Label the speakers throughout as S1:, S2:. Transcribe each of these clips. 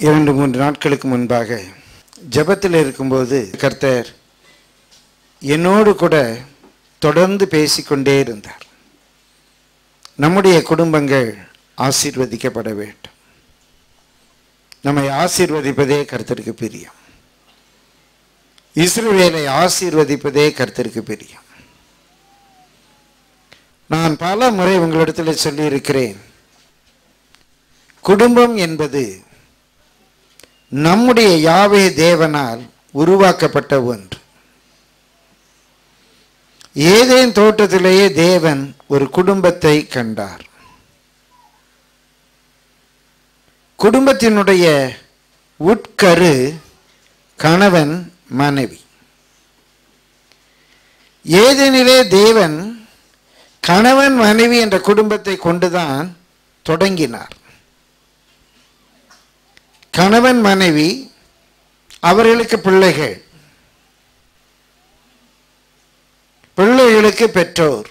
S1: இரண்டு மூன்று நாட்களுக்கு முன்பாக ஜெபத்தில் இருக்கும்போது கர்த்தர் என்னோடு கூட தொடர்ந்து பேசிக்கொண்டே இருந்தார் நம்முடைய குடும்பங்கள் ஆசீர்வதிக்கப்பட வேண்டும் நம்மை ஆசீர்வதிப்பதே கர்த்தருக்கு பிரியம் இஸ்ரவேலை ஆசீர்வதிப்பதே கர்த்தருக்கு பிரியம் நான் பல முறை உங்களிடத்தில் சொல்லியிருக்கிறேன் குடும்பம் என்பது நம்முடைய யாவே தேவனால் உருவாக்கப்பட்ட ஒன்று ஏதேன் தோட்டத்திலேயே தேவன் ஒரு குடும்பத்தை கண்டார் குடும்பத்தினுடைய உட்கரு கணவன் மனைவி ஏதேனிலே தேவன் கணவன் மனைவி என்ற குடும்பத்தை கொண்டுதான் தொடங்கினார் கணவன் மனைவி அவர்களுக்கு பிள்ளைகள் பிள்ளைகளுக்கு பெற்றோர்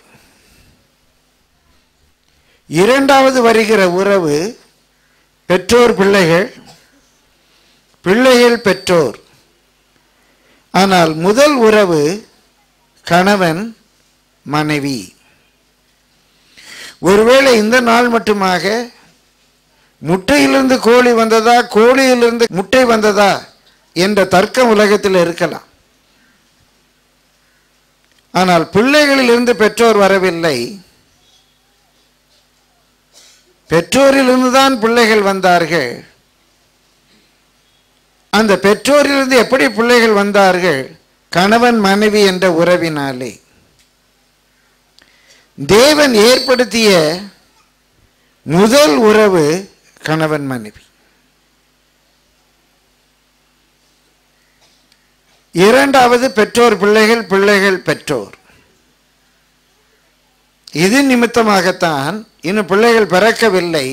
S1: இரண்டாவது வருகிற உறவு பெற்றோர் பிள்ளைகள் பிள்ளைகள் பெற்றோர் ஆனால் முதல் உறவு கணவன் மனைவி ஒருவேளை இந்த நாள் மட்டுமாக முட்டையிலிருந்து கோழி வந்ததா கோழியிலிருந்து முட்டை வந்ததா என்ற தர்க்கம் உலகத்தில் இருக்கலாம் ஆனால் பிள்ளைகளிலிருந்து பெற்றோர் வரவில்லை பெற்றோரிலிருந்து தான் பிள்ளைகள் வந்தார்கள் அந்த பெற்றோரிலிருந்து எப்படி பிள்ளைகள் வந்தார்கள் கணவன் மனைவி என்ற உறவினாலே தேவன் ஏற்படுத்திய முதல் உறவு கணவன் மனைவி இரண்டாவது பெற்றோர் பிள்ளைகள் பிள்ளைகள் பெற்றோர் இது நிமித்தமாகத்தான் இன்னும் பிள்ளைகள் பிறக்கவில்லை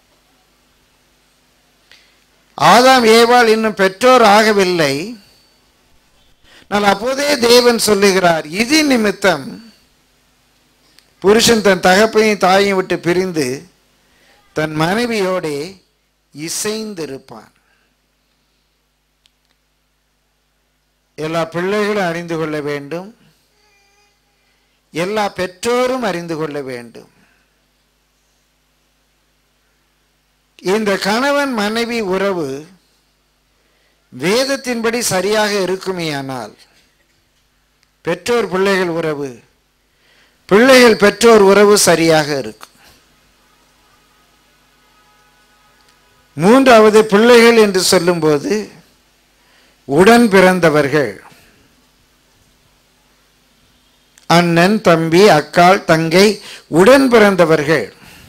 S1: ஆதாம் ஏவாள் இன்னும் பெற்றோர் ஆகவில்லை ஆனால் அப்போதே தேவன் சொல்லுகிறார் இது நிமித்தம் புருஷன் தன் தகப்பையும் தாயையும் விட்டு பிரிந்து தன் மனைவியோடே இசைந்திருப்பான் எல்லா பிள்ளைகளும் அறிந்து கொள்ள வேண்டும் எல்லா பெற்றோரும் அறிந்து கொள்ள வேண்டும் இந்த கணவன் மனைவி உறவு வேதத்தின்படி சரியாக இருக்குமேயானால் பெற்றோர் பிள்ளைகள் உறவு பிள்ளைகள் பெற்றோர் உறவு சரியாக இருக்கும் மூன்றாவது பிள்ளைகள் என்று சொல்லும்போது உடன் பிறந்தவர்கள் அண்ணன் தம்பி அக்காள் தங்கை உடன் பிறந்தவர்கள்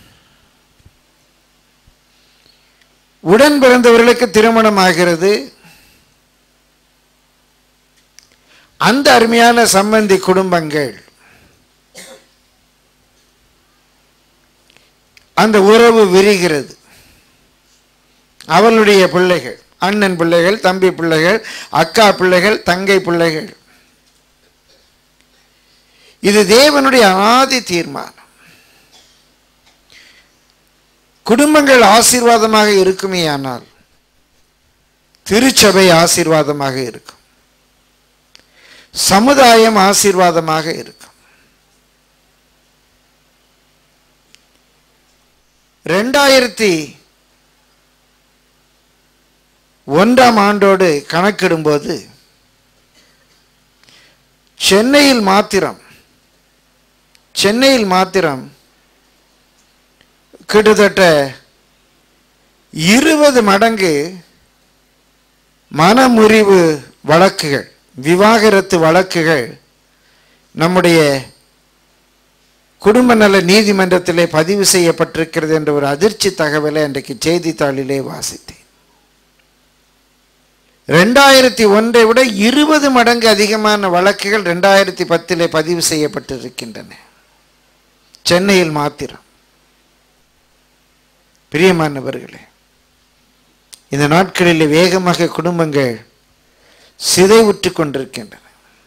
S1: உடன் பிறந்தவர்களுக்கு திருமணம் ஆகிறது அந்த அருமையான சம்பந்தி குடும்பங்கள் அந்த உறவு விரிகிறது அவளுடைய பிள்ளைகள் அண்ணன் பிள்ளைகள் தம்பி பிள்ளைகள் அக்கா பிள்ளைகள் தங்கை பிள்ளைகள் இது தேவனுடைய அனாதி தீர்மானம் குடும்பங்கள் ஆசீர்வாதமாக இருக்குமே ஆனால் திருச்சபை ஆசீர்வாதமாக இருக்கும் சமுதாயம் ஆசீர்வாதமாக இருக்கும் ரெண்டாயிரத்தி ஒன்றாம் ஆண்டோடு கணக்கிடும்போது சென்னையில் மாத்திரம் சென்னையில் மாத்திரம் கிட்டத்தட்ட இருபது மடங்கு மனமுறிவு வழக்குகள் விவாகரத்து வழக்குகள் நம்முடைய குடும்ப நல நீதிமன்றத்திலே பதிவு செய்யப்பட்டிருக்கிறது என்ற ஒரு அதிர்ச்சி தகவலை அன்றைக்கு செய்தித்தாளிலே வாசித்தேன் ரெண்டாயிரத்தி ஒன்றை விட இருபது மடங்கு அதிகமான வழக்குகள் ரெண்டாயிரத்தி பத்திலே பதிவு செய்யப்பட்டிருக்கின்றன சென்னையில் மாத்திரம் பிரியமானவர்களே இந்த நாட்களில் வேகமாக குடும்பங்கள் சிதைவுற்று கொண்டிருக்கின்றன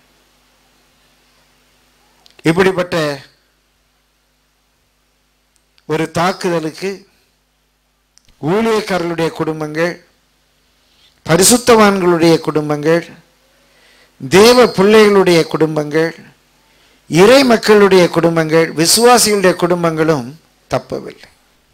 S1: இப்படிப்பட்ட ஒரு தாக்குதலுக்கு ஊழியக்காரர்களுடைய குடும்பங்கள் பரிசுத்தவான்களுடைய குடும்பங்கள் தேவ பிள்ளைகளுடைய குடும்பங்கள் இறை மக்களுடைய குடும்பங்கள் விசுவாசிகளுடைய குடும்பங்களும் தப்பவில்லை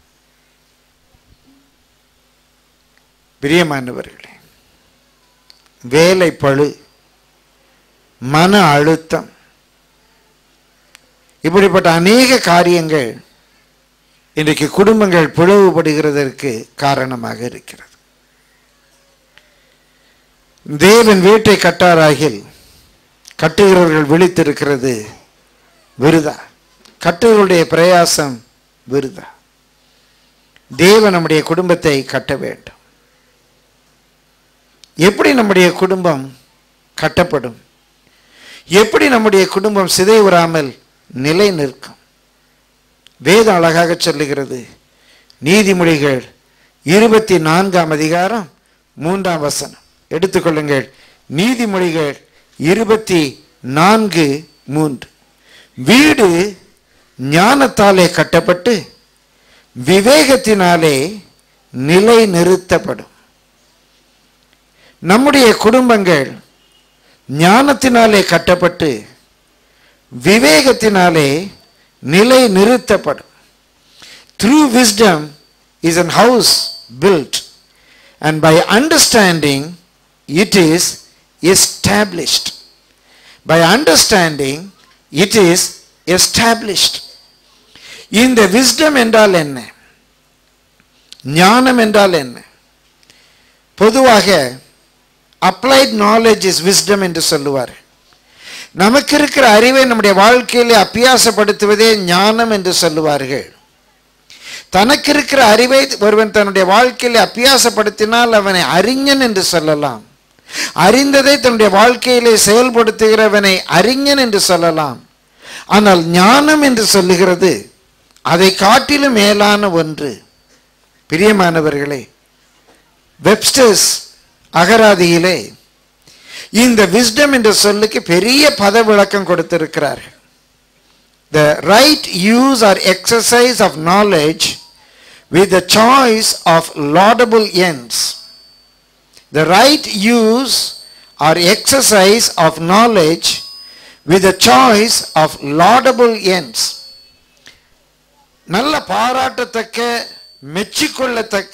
S1: பிரியமானவர்களே வேலை பழு மன அழுத்தம் இப்படிப்பட்ட அநேக காரியங்கள் இன்றைக்கு குடும்பங்கள் பிளவுபடுகிறதற்கு காரணமாக இருக்கிறது தேவன் வீட்டை கட்டாராகில் கட்டுகிறவர்கள் விழித்திருக்கிறது விருதா கட்டுகளுடைய பிரயாசம் விருதா தேவன் நம்முடைய குடும்பத்தை கட்ட வேண்டும் எப்படி நம்முடைய குடும்பம் கட்டப்படும் எப்படி நம்முடைய குடும்பம் சிதைவுறாமல் நிலை நிற்கும் வேதம் அழகாக சொல்லுகிறது நீதிமொழிகள் இருபத்தி நான்காம் அதிகாரம் மூன்றாம் வசனம் எடுத்துக்கொள்ளுங்கள் நீதிமொழிகள் இருபத்தி நான்கு மூன்று வீடு ஞானத்தாலே கட்டப்பட்டு விவேகத்தினாலே நிலை நிறுத்தப்படும் நம்முடைய குடும்பங்கள் ஞானத்தினாலே கட்டப்பட்டு விவேகத்தினாலே நிலை நிறுத்தப்படும் through wisdom is an house built and by understanding it is established by understanding it is established இந்த விஸ்டம் என்றால் என்ன ஞானம் என்றால் என்ன பொதுவாக அப்ளைட் நாலேஜ் இஸ் விஸ்டம் என்று சொல்லுவார் நமக்கு இருக்கிற அறிவை நம்முடைய வாழ்க்கையிலே அப்பியாசப்படுத்துவதே ஞானம் என்று சொல்லுவார்கள் தனக்கு இருக்கிற அறிவை ஒருவன் தன்னுடைய வாழ்க்கையிலே அப்பியாசப்படுத்தினால் அவனை அறிஞன் என்று சொல்லலாம் அறிந்ததை தன்னுடைய வாழ்க்கையிலே செயல்படுத்துகிறவனை அறிஞன் என்று சொல்லலாம் ஆனால் ஞானம் என்று சொல்லுகிறது அதை காட்டிலும் மேலான ஒன்று பிரியமானவர்களே வெப்ஸ்டர்ஸ் அகராதியிலே இந்த விஸ்டம் என்ற சொல்லுக்கு பெரிய பத விளக்கம் கொடுத்திருக்கிறார்கள் the right use or exercise of knowledge with the choice of laudable ends the right use or exercise of knowledge with the choice of laudable ends நல்ல பாராட்டத்தக்க மெச்சிக்கொள்ளத்தக்க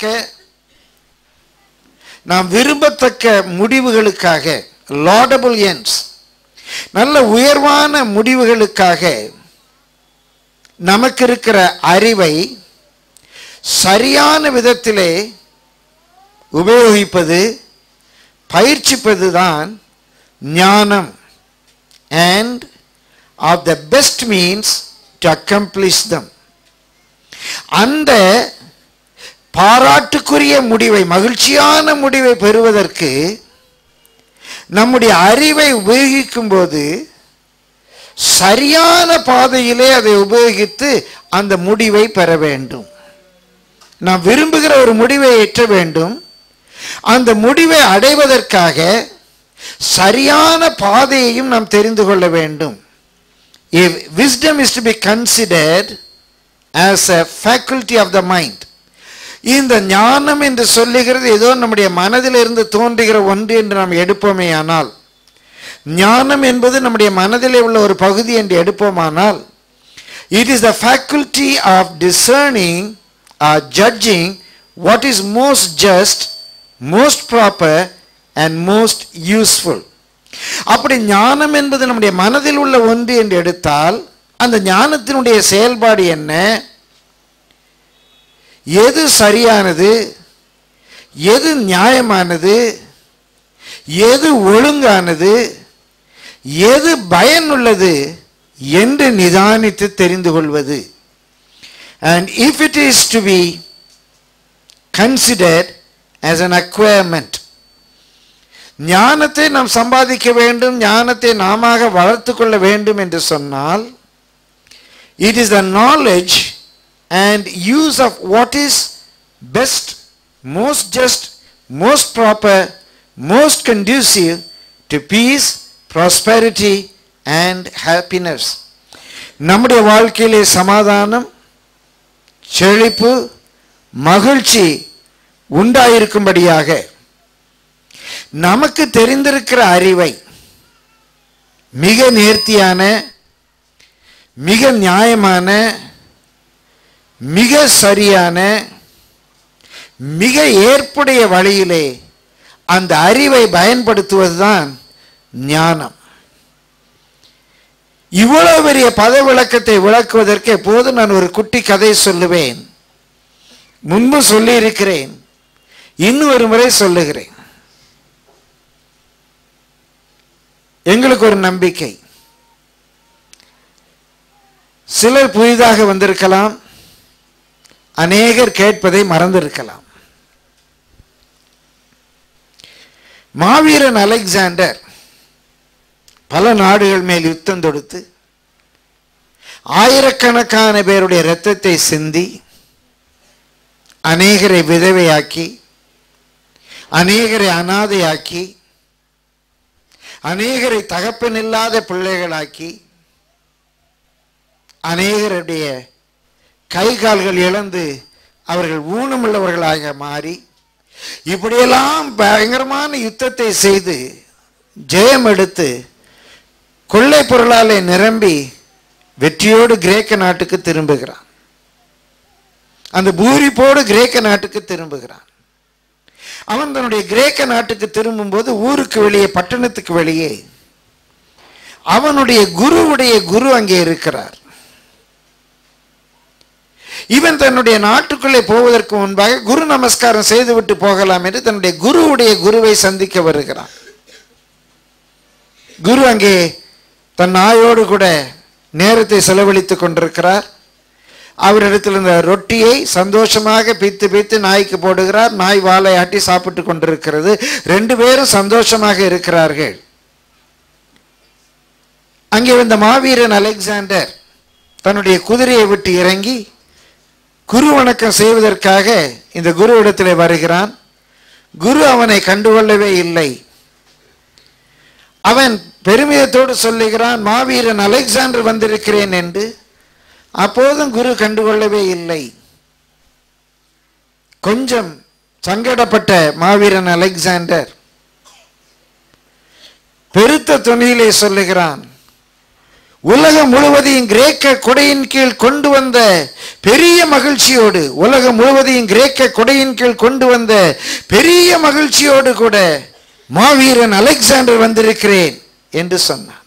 S1: நாம் விரும்பத்தக்க முடிவுகளுக்காக லாடபுள் என்ஸ் நல்ல உயர்வான முடிவுகளுக்காக நமக்கு இருக்கிற அறிவை சரியான விதத்திலே உபயோகிப்பது பயிற்சிப்பது தான் ஞானம் and of the best means to accomplish them அந்த பாராட்டுக்குரிய முடிவை மகிழ்ச்சியான முடிவை பெறுவதற்கு நம்முடைய அறிவை உபயோகிக்கும் போது சரியான பாதையிலே அதை உபயோகித்து அந்த முடிவை பெற வேண்டும் நாம் விரும்புகிற ஒரு முடிவை எட்ட வேண்டும் அந்த முடிவை அடைவதற்காக சரியான பாதையையும் நாம் தெரிந்து கொள்ள வேண்டும் if wisdom is to be considered as a faculty of the mind இந்த ஞானம் என்று சொல்லுகிறது ஏதோ நம்முடைய மனதிலிருந்து தோன்றுகிற ஒன்று என்று நாம் எடுப்போமே ஆனால் ஞானம் என்பது நம்முடைய மனதிலே உள்ள ஒரு பகுதி என்று எடுப்போமானால் it is the faculty of discerning or judging what is most just most proper and most useful அப்படி ஞானம் என்பது நம்முடைய மனதில் உள்ள ஒன்று என்று எடுத்தால் அந்த ஞானத்தினுடைய செயல்பாடு என்ன எது சரியானது எது நியாயமானது எது ஒழுங்கானது எது பயனுள்ளது என்று நிதானித்து தெரிந்து கொள்வது and if it is to be considered as an acquirement ஞானத்தை நாம் சம்பாதிக்க வேண்டும் ஞானத்தை நாம வளர்த்து கொள்ள வேண்டும் என்று சொன்னால் it is the knowledge and use of what is best most just most proper most conducive to peace prosperity and happiness நம்முடைய வாழ்க்கையிலே சமாதானம் செழிப்பு மகிழ்ச்சி உண்டாயிருக்கும்படியாக நமக்கு தெரிந்திருக்கிற அறிவை மிக நேர்த்தியான மிக நியாயமான மிக சரியான மிக ஏற்புடைய வழியிலே அந்த அறிவை பயன்படுத்துவதுதான் ஞானம் இவ்வளவு பெரிய பத விளக்கத்தை விளக்குவதற்கு எப்போது நான் ஒரு குட்டி கதை சொல்லுவேன் முன்பு சொல்லியிருக்கிறேன் இன்னும் ஒரு முறை சொல்லுகிறேன் எங்களுக்கு ஒரு நம்பிக்கை சிலர் புதிதாக வந்திருக்கலாம் அநேகர் கேட்பதை மறந்திருக்கலாம் மாவீரன் அலெக்சாண்டர் பல நாடுகள் மேல் யுத்தம் தொடுத்து ஆயிரக்கணக்கான பேருடைய இரத்தத்தை சிந்தி அநேகரை விதவையாக்கி அநேகரை அனாதையாக்கி அநேகரை தகப்பனில்லாத பிள்ளைகளாக்கி அநேகருடைய கை கால்கள் இழந்து அவர்கள் ஊனமுள்ளவர்களாக மாறி இப்படியெல்லாம் பயங்கரமான யுத்தத்தை செய்து ஜெயம் எடுத்து கொள்ளை பொருளாலே நிரம்பி வெற்றியோடு கிரேக்க நாட்டுக்கு திரும்புகிறான் அந்த பூரிப்போடு கிரேக்க நாட்டுக்கு திரும்புகிறான் அவன் தன்னுடைய கிரேக்க நாட்டுக்கு திரும்பும்போது ஊருக்கு வெளியே பட்டணத்துக்கு வெளியே அவனுடைய குருவுடைய குரு அங்கே இருக்கிறார் இவன் தன்னுடைய நாட்டுக்குள்ளே போவதற்கு முன்பாக குரு நமஸ்காரம் செய்துவிட்டு போகலாம் என்று தன்னுடைய குருவுடைய குருவை சந்திக்க வருகிறான் குரு அங்கே தன் நாயோடு கூட நேரத்தை செலவழித்துக் கொண்டிருக்கிறார் அவரிடத்தில் இருந்த ரொட்டியை சந்தோஷமாக பித்து பித்து நாய்க்கு போடுகிறார் நாய் வாழை ஆட்டி சாப்பிட்டு கொண்டிருக்கிறது ரெண்டு பேரும் சந்தோஷமாக இருக்கிறார்கள் அங்கே வந்த மாவீரன் அலெக்சாண்டர் தன்னுடைய குதிரையை விட்டு இறங்கி குரு வணக்கம் செய்வதற்காக இந்த குரு இடத்திலே வருகிறான் குரு அவனை கண்டுகொள்ளவே இல்லை அவன் பெருமிதத்தோடு சொல்லுகிறான் மாவீரன் அலெக்சாண்டர் வந்திருக்கிறேன் என்று அப்போதும் குரு கண்டுகொள்ளவே இல்லை கொஞ்சம் சங்கடப்பட்ட மாவீரன் அலெக்சாண்டர் பெருத்த துணியிலே சொல்லுகிறான் உலகம் முழுவதையும் கிரேக்க கொடையின் கீழ் கொண்டு வந்த பெரிய மகிழ்ச்சியோடு உலகம் முழுவதையும் கிரேக்க கொடையின் கீழ் கொண்டு வந்த பெரிய மகிழ்ச்சியோடு கூட மாவீரன் அலெக்சாண்டர் வந்திருக்கிறேன் என்று சொன்னான்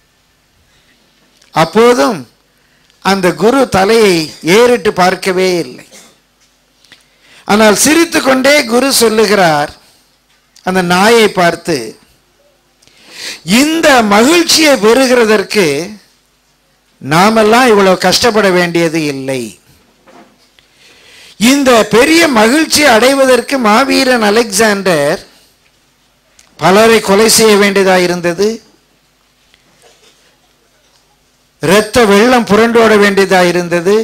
S1: அப்போதும் அந்த குரு தலையை ஏறிட்டு பார்க்கவே இல்லை ஆனால் சிரித்து கொண்டே குரு சொல்லுகிறார் அந்த நாயை பார்த்து இந்த மகிழ்ச்சியை பெறுகிறதற்கு நாமெல்லாம் இவ்வளவு கஷ்டப்பட வேண்டியது இல்லை இந்த பெரிய மகிழ்ச்சி அடைவதற்கு மாவீரன் அலெக்சாண்டர் பலரை கொலை செய்ய வேண்டியதாக இருந்தது இரத்த வெள்ளம் புரண்டோட வேண்டியதாக இருந்தது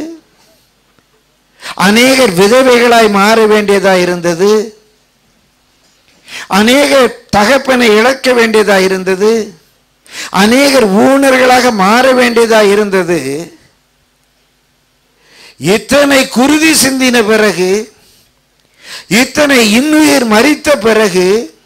S1: அநேகர் விதவைகளாய் மாற வேண்டியதாக இருந்தது அநேகர் தகப்பனை இழக்க வேண்டியதாக இருந்தது அநேகர் ஊனர்களாக மாற வேண்டியதாக இருந்தது இத்தனை குருதி சிந்தின பிறகு இத்தனை இன்னுயிர் மறித்த பிறகு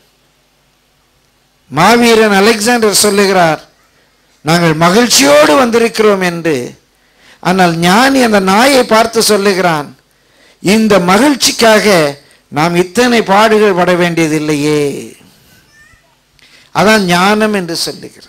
S1: மாவீரன் அலெக்சாண்டர் சொல்லுகிறார் நாங்கள் மகிழ்ச்சியோடு வந்திருக்கிறோம் என்று ஆனால் ஞானி அந்த நாயை பார்த்து சொல்லுகிறான் இந்த மகிழ்ச்சிக்காக நாம் இத்தனை பாடுகள் பட வேண்டியதில்லையே அதான் ஞானம் என்று சொல்லுகிறது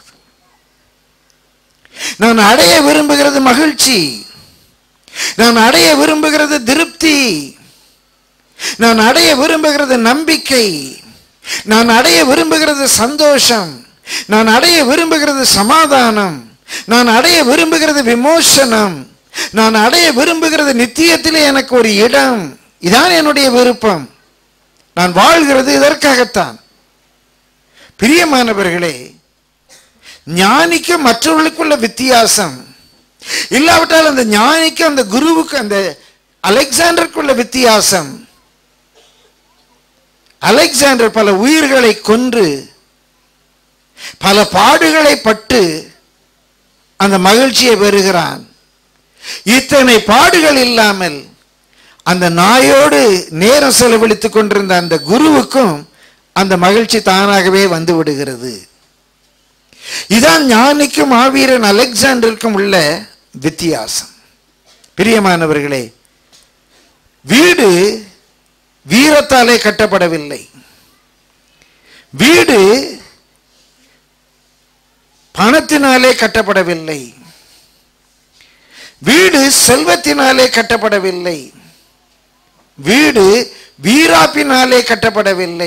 S1: நான் அடைய விரும்புகிறது மகிழ்ச்சி நான் அடைய விரும்புகிறது திருப்தி நான் அடைய விரும்புகிறது நம்பிக்கை நான் அடைய விரும்புகிறது சந்தோஷம் நான் அடைய விரும்புகிறது சமாதானம் நான் அடைய விரும்புகிறது விமோசனம் நான் அடைய விரும்புகிறது நித்தியத்திலே எனக்கு ஒரு இடம் இதான் என்னுடைய விருப்பம் நான் வாழ்கிறது இதற்காகத்தான் பிரியமானவர்களே ஞானிக்கும் மற்றவர்களுக்குள்ள வித்தியாசம் இல்லாவிட்டால் அந்த ஞானிக்கும் அந்த குருவுக்கு அந்த அலெக்சாண்டருக்குள்ள வித்தியாசம் அலெக்சாண்டர் பல உயிர்களை கொன்று பல பாடுகளை பட்டு அந்த மகிழ்ச்சியை பெறுகிறான் இத்தனை பாடுகள் இல்லாமல் அந்த நாயோடு நேரம் செலவழித்துக் கொண்டிருந்த அந்த குருவுக்கும் அந்த மகிழ்ச்சி தானாகவே வந்து விடுகிறது இதான் ஞானிக்கும் மாவீரன் அலெக்சாண்டருக்கும் உள்ள வித்தியாசம் பிரியமானவர்களே வீடு வீரத்தாலே கட்டப்படவில்லை வீடு பணத்தினாலே கட்டப்படவில்லை வீடு செல்வத்தினாலே கட்டப்படவில்லை வீடு வீராப்பினாலே கட்டப்படவில்லை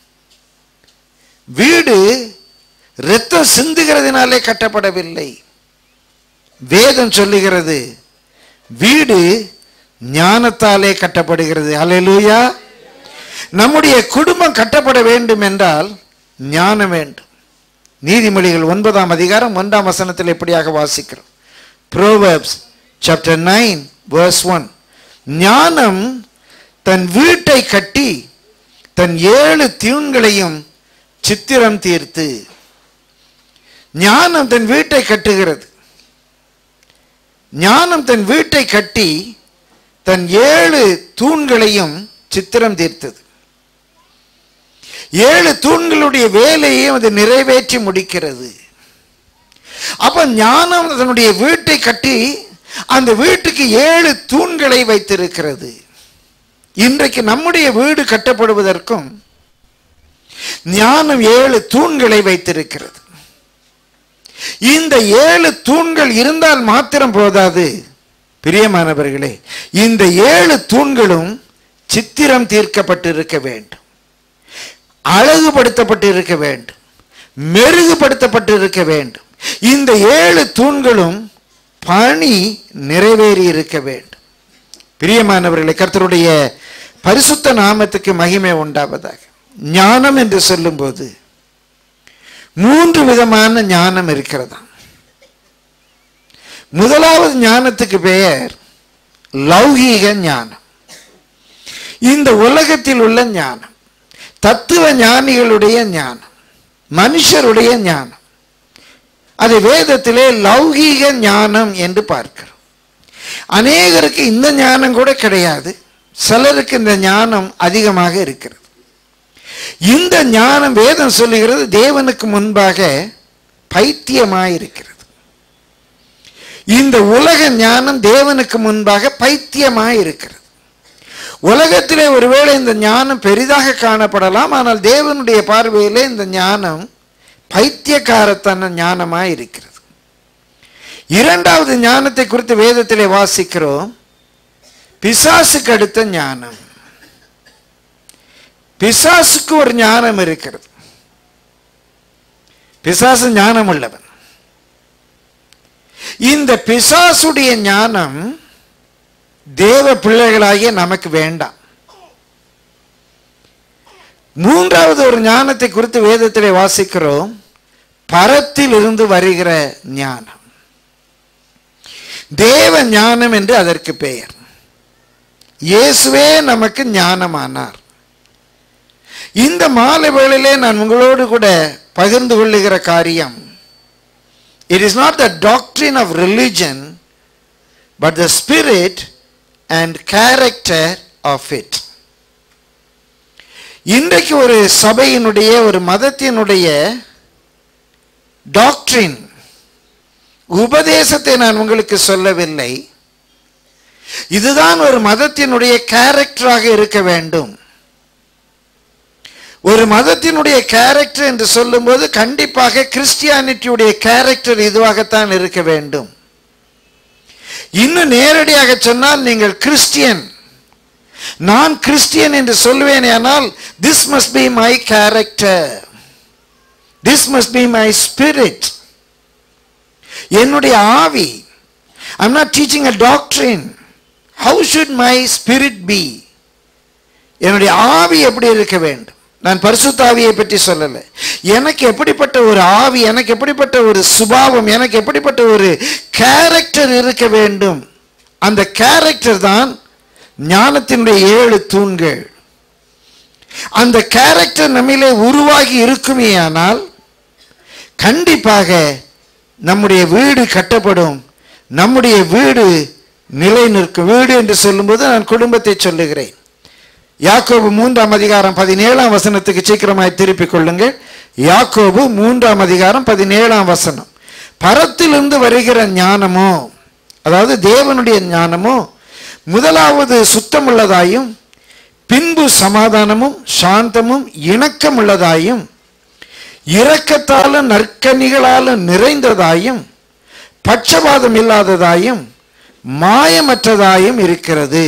S1: வீடு இரத்தம் சிந்துகிறதுனாலே கட்டப்படவில்லை வேதம் சொல்லுகிறது வீடு ஞானத்தாலே கட்டப்படுகிறது அல்லேலூயா நம்முடைய குடும்பம் கட்டப்பட வேண்டும் என்றால் ஞானம் வேண்டும் நீதிமொழிகள் ஒன்பதாம் அதிகாரம் ஒன்றாம் வசனத்தில் எப்படியாக வாசிக்கிறோம் proverbs chapter nine verse one ஞானம் தன் வீட்டை கட்டி தன் ஏழு தூண்களையும் சித்திரம் தீர்த்து ஞானம் தன் வீட்டை கட்டுகிறது ஞானம் தன் வீட்டை கட்டி தன் ஏழு தூண்களையும் சித்திரம் தீர்த்தது ஏழு தூண்களுடைய வேலையையும் அது நிறைவேற்றி முடிக்கிறது அப்ப ஞானம் அதனுடைய வீட்டை கட்டி அந்த வீட்டுக்கு ஏழு தூண்களை வைத்திருக்கிறது இன்றைக்கு நம்முடைய வீடு கட்டப்படுவதற்கும் ஞானம் ஏழு தூண்களை வைத்திருக்கிறது இந்த ஏழு தூண்கள் இருந்தால் மாத்திரம் போதாது பிரியமானவர்களே இந்த ஏழு தூண்களும் சித்திரம் தீர்க்கப்பட்டிருக்க வேண்டும் அழகுபடுத்தப்பட்டு இருக்க வேண்டும் மெருகுபடுத்தப்பட்டு இருக்க வேண்டும் இந்த ஏழு தூண்களும் பணி நிறைவேறி இருக்க வேண்டும் பிரியமானவர்களே கர்த்தருடைய பரிசுத்த நாமத்துக்கு மகிமை உண்டாவதாக ஞானம் என்று சொல்லும்போது மூன்று விதமான ஞானம் இருக்கிறதா முதலாவது ஞானத்துக்கு பெயர் லௌகீக ஞானம் இந்த உலகத்தில் உள்ள ஞானம் தத்துவ ஞானிகளுடைய ஞானம் மனுஷருடைய ஞானம் அது வேதத்திலே லௌகீக ஞானம் என்று பார்க்கிறோம் அநேகருக்கு இந்த ஞானம் கூட கிடையாது சிலருக்கு இந்த ஞானம் அதிகமாக இருக்கிறது இந்த ஞானம் வேதம் சொல்லுகிறது தேவனுக்கு முன்பாக பைத்தியமாய் இருக்கிறது இந்த உலக ஞானம் தேவனுக்கு முன்பாக பைத்தியமாய் இருக்கிறது உலகத்திலே ஒருவேளை இந்த ஞானம் பெரிதாக காணப்படலாம் ஆனால் தேவனுடைய பார்வையிலே இந்த ஞானம் பைத்தியக்காரத்தன ஞானமாய் இருக்கிறது இரண்டாவது ஞானத்தை குறித்து வேதத்திலே வாசிக்கிறோம் பிசாசுக்கு அடுத்த ஞானம் பிசாசுக்கு ஒரு ஞானம் இருக்கிறது பிசாசு ஞானம் உள்ளவன் இந்த பிசாசுடைய ஞானம் தேவ பிள்ளைகளாகிய நமக்கு வேண்டாம் மூன்றாவது ஒரு ஞானத்தை குறித்து வேதத்திலே வாசிக்கிறோம் பரத்தில் இருந்து வருகிற ஞானம் தேவ ஞானம் என்று அதற்கு பெயர் இயேசுவே நமக்கு ஞானமானார் இந்த மாலை வேளையிலே நான் உங்களோடு கூட பகிர்ந்து கொள்ளுகிற காரியம் it is not the doctrine of religion but the spirit and character of it இன்றைக்கு ஒரு சபையினுடைய ஒரு மதத்தினுடைய டாக்டரின் உபதேசத்தை நான் உங்களுக்கு சொல்லவில்லை இதுதான் ஒரு மதத்தினுடைய கேரக்டராக இருக்க வேண்டும் ஒரு மதத்தினுடைய கேரக்டர் என்று சொல்லும்போது கண்டிப்பாக கிறிஸ்டியானிட்டியுடைய கேரக்டர் இதுவாகத்தான் இருக்க வேண்டும் இன்னும் நேரடியாக சொன்னால் நீங்கள் கிறிஸ்டியன் நான் கிறிஸ்டியன் என்று சொல்லுவேன் ஆனால் this must be my character this must be my spirit என்னுடைய ஆவி I'm not teaching a doctrine how should my spirit be என்னுடைய ஆவி எப்படி இருக்க வேண்டும் நான் பரிசுத்த ஆவியை பற்றி சொல்லலை எனக்கு எப்படிப்பட்ட ஒரு ஆவி எனக்கு எப்படிப்பட்ட ஒரு சுபாவம் எனக்கு எப்படிப்பட்ட ஒரு கேரக்டர் இருக்க வேண்டும் அந்த கேரக்டர் தான் ஞானத்தினுடைய ஏழு தூண்கள் அந்த கேரக்டர் நம்மிலே உருவாகி இருக்குமே ஆனால் கண்டிப்பாக நம்முடைய வீடு கட்டப்படும் நம்முடைய வீடு நிலை நிற்கும் வீடு என்று சொல்லும்போது நான் குடும்பத்தை சொல்லுகிறேன் யாக்கோபு மூன்றாம் அதிகாரம் பதினேழாம் வசனத்துக்கு சீக்கிரமாய் திருப்பிக் கொள்ளுங்கள் யாக்கோபு மூன்றாம் அதிகாரம் பதினேழாம் வசனம் பரத்திலிருந்து வருகிற ஞானமோ அதாவது தேவனுடைய ஞானமோ முதலாவது சுத்தமுள்ளதாயும் பின்பு சமாதானமும் சாந்தமும் இணக்கமுள்ளதாயும் இரக்கத்தாலும் நற்கனிகளாலும் நிறைந்ததாயும் பட்சபாதம் இல்லாததாயும் மாயமற்றதாயும் இருக்கிறது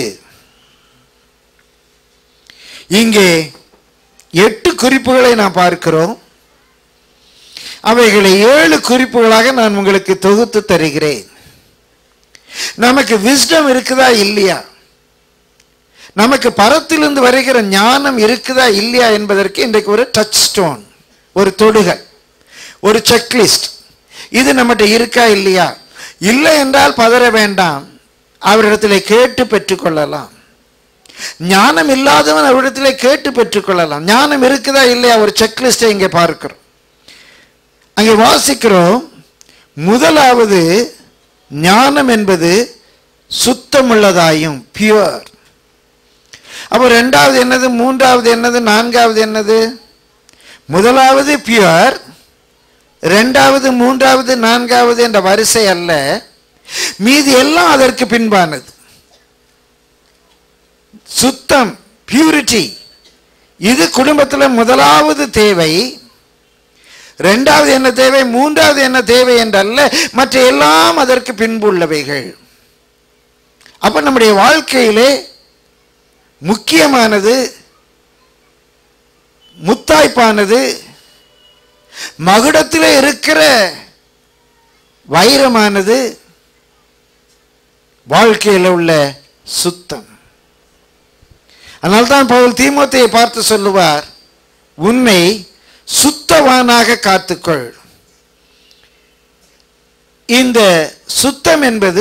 S1: இங்கே எட்டு குறிப்புகளை நாம் பார்க்கிறோம் அவைகளை ஏழு குறிப்புகளாக நான் உங்களுக்கு தொகுத்து தருகிறேன் நமக்கு விஸ்டம் இருக்குதா இல்லையா நமக்கு பரத்திலிருந்து வருகிற ஞானம் இருக்குதா இல்லையா என்பதற்கு இன்றைக்கு ஒரு டச் ஸ்டோன் ஒரு தொடுகல் ஒரு செக்லிஸ்ட் இது நம்மகிட்ட இருக்கா இல்லையா இல்லை என்றால் பதற வேண்டாம் அவரிடத்தில் கேட்டு பெற்றுக்கொள்ளலாம் ஞானம் இல்லாதவன் அவரிடத்தில் கேட்டு பெற்றுக்கொள்ளலாம் ஞானம் இருக்குதா இல்லையா ஒரு செக்லிஸ்டை இங்கே பார்க்கிறோம் அங்கே வாசிக்கிறோம் முதலாவது ஞானம் என்பது சுத்தமுள்ளதாயும் பியூர் அப்போ ரெண்டாவது என்னது மூன்றாவது என்னது நான்காவது என்னது முதலாவது பியூர் ரெண்டாவது மூன்றாவது நான்காவது என்ற வரிசை அல்ல மீதி எல்லாம் அதற்கு பின்பானது சுத்தம் பியூரிட்டி இது குடும்பத்தில் முதலாவது தேவை ரெண்டாவது என்ன தேவை மூன்றாவது என்ன தேவை என்றல்ல மற்ற எல்லாம் அதற்கு பின்பு உள்ளவைகள் அப்ப நம்முடைய வாழ்க்கையிலே முக்கியமானது முத்தாய்ப்பானது மகுடத்தில் இருக்கிற வைரமானது வாழ்க்கையில் உள்ள சுத்தம் அதனால்தான் பவுல் தீமோத்தையை பார்த்து சொல்லுவார் உன்னை சுத்தவானாக காத்துக்கொள் இந்த சுத்தம் என்பது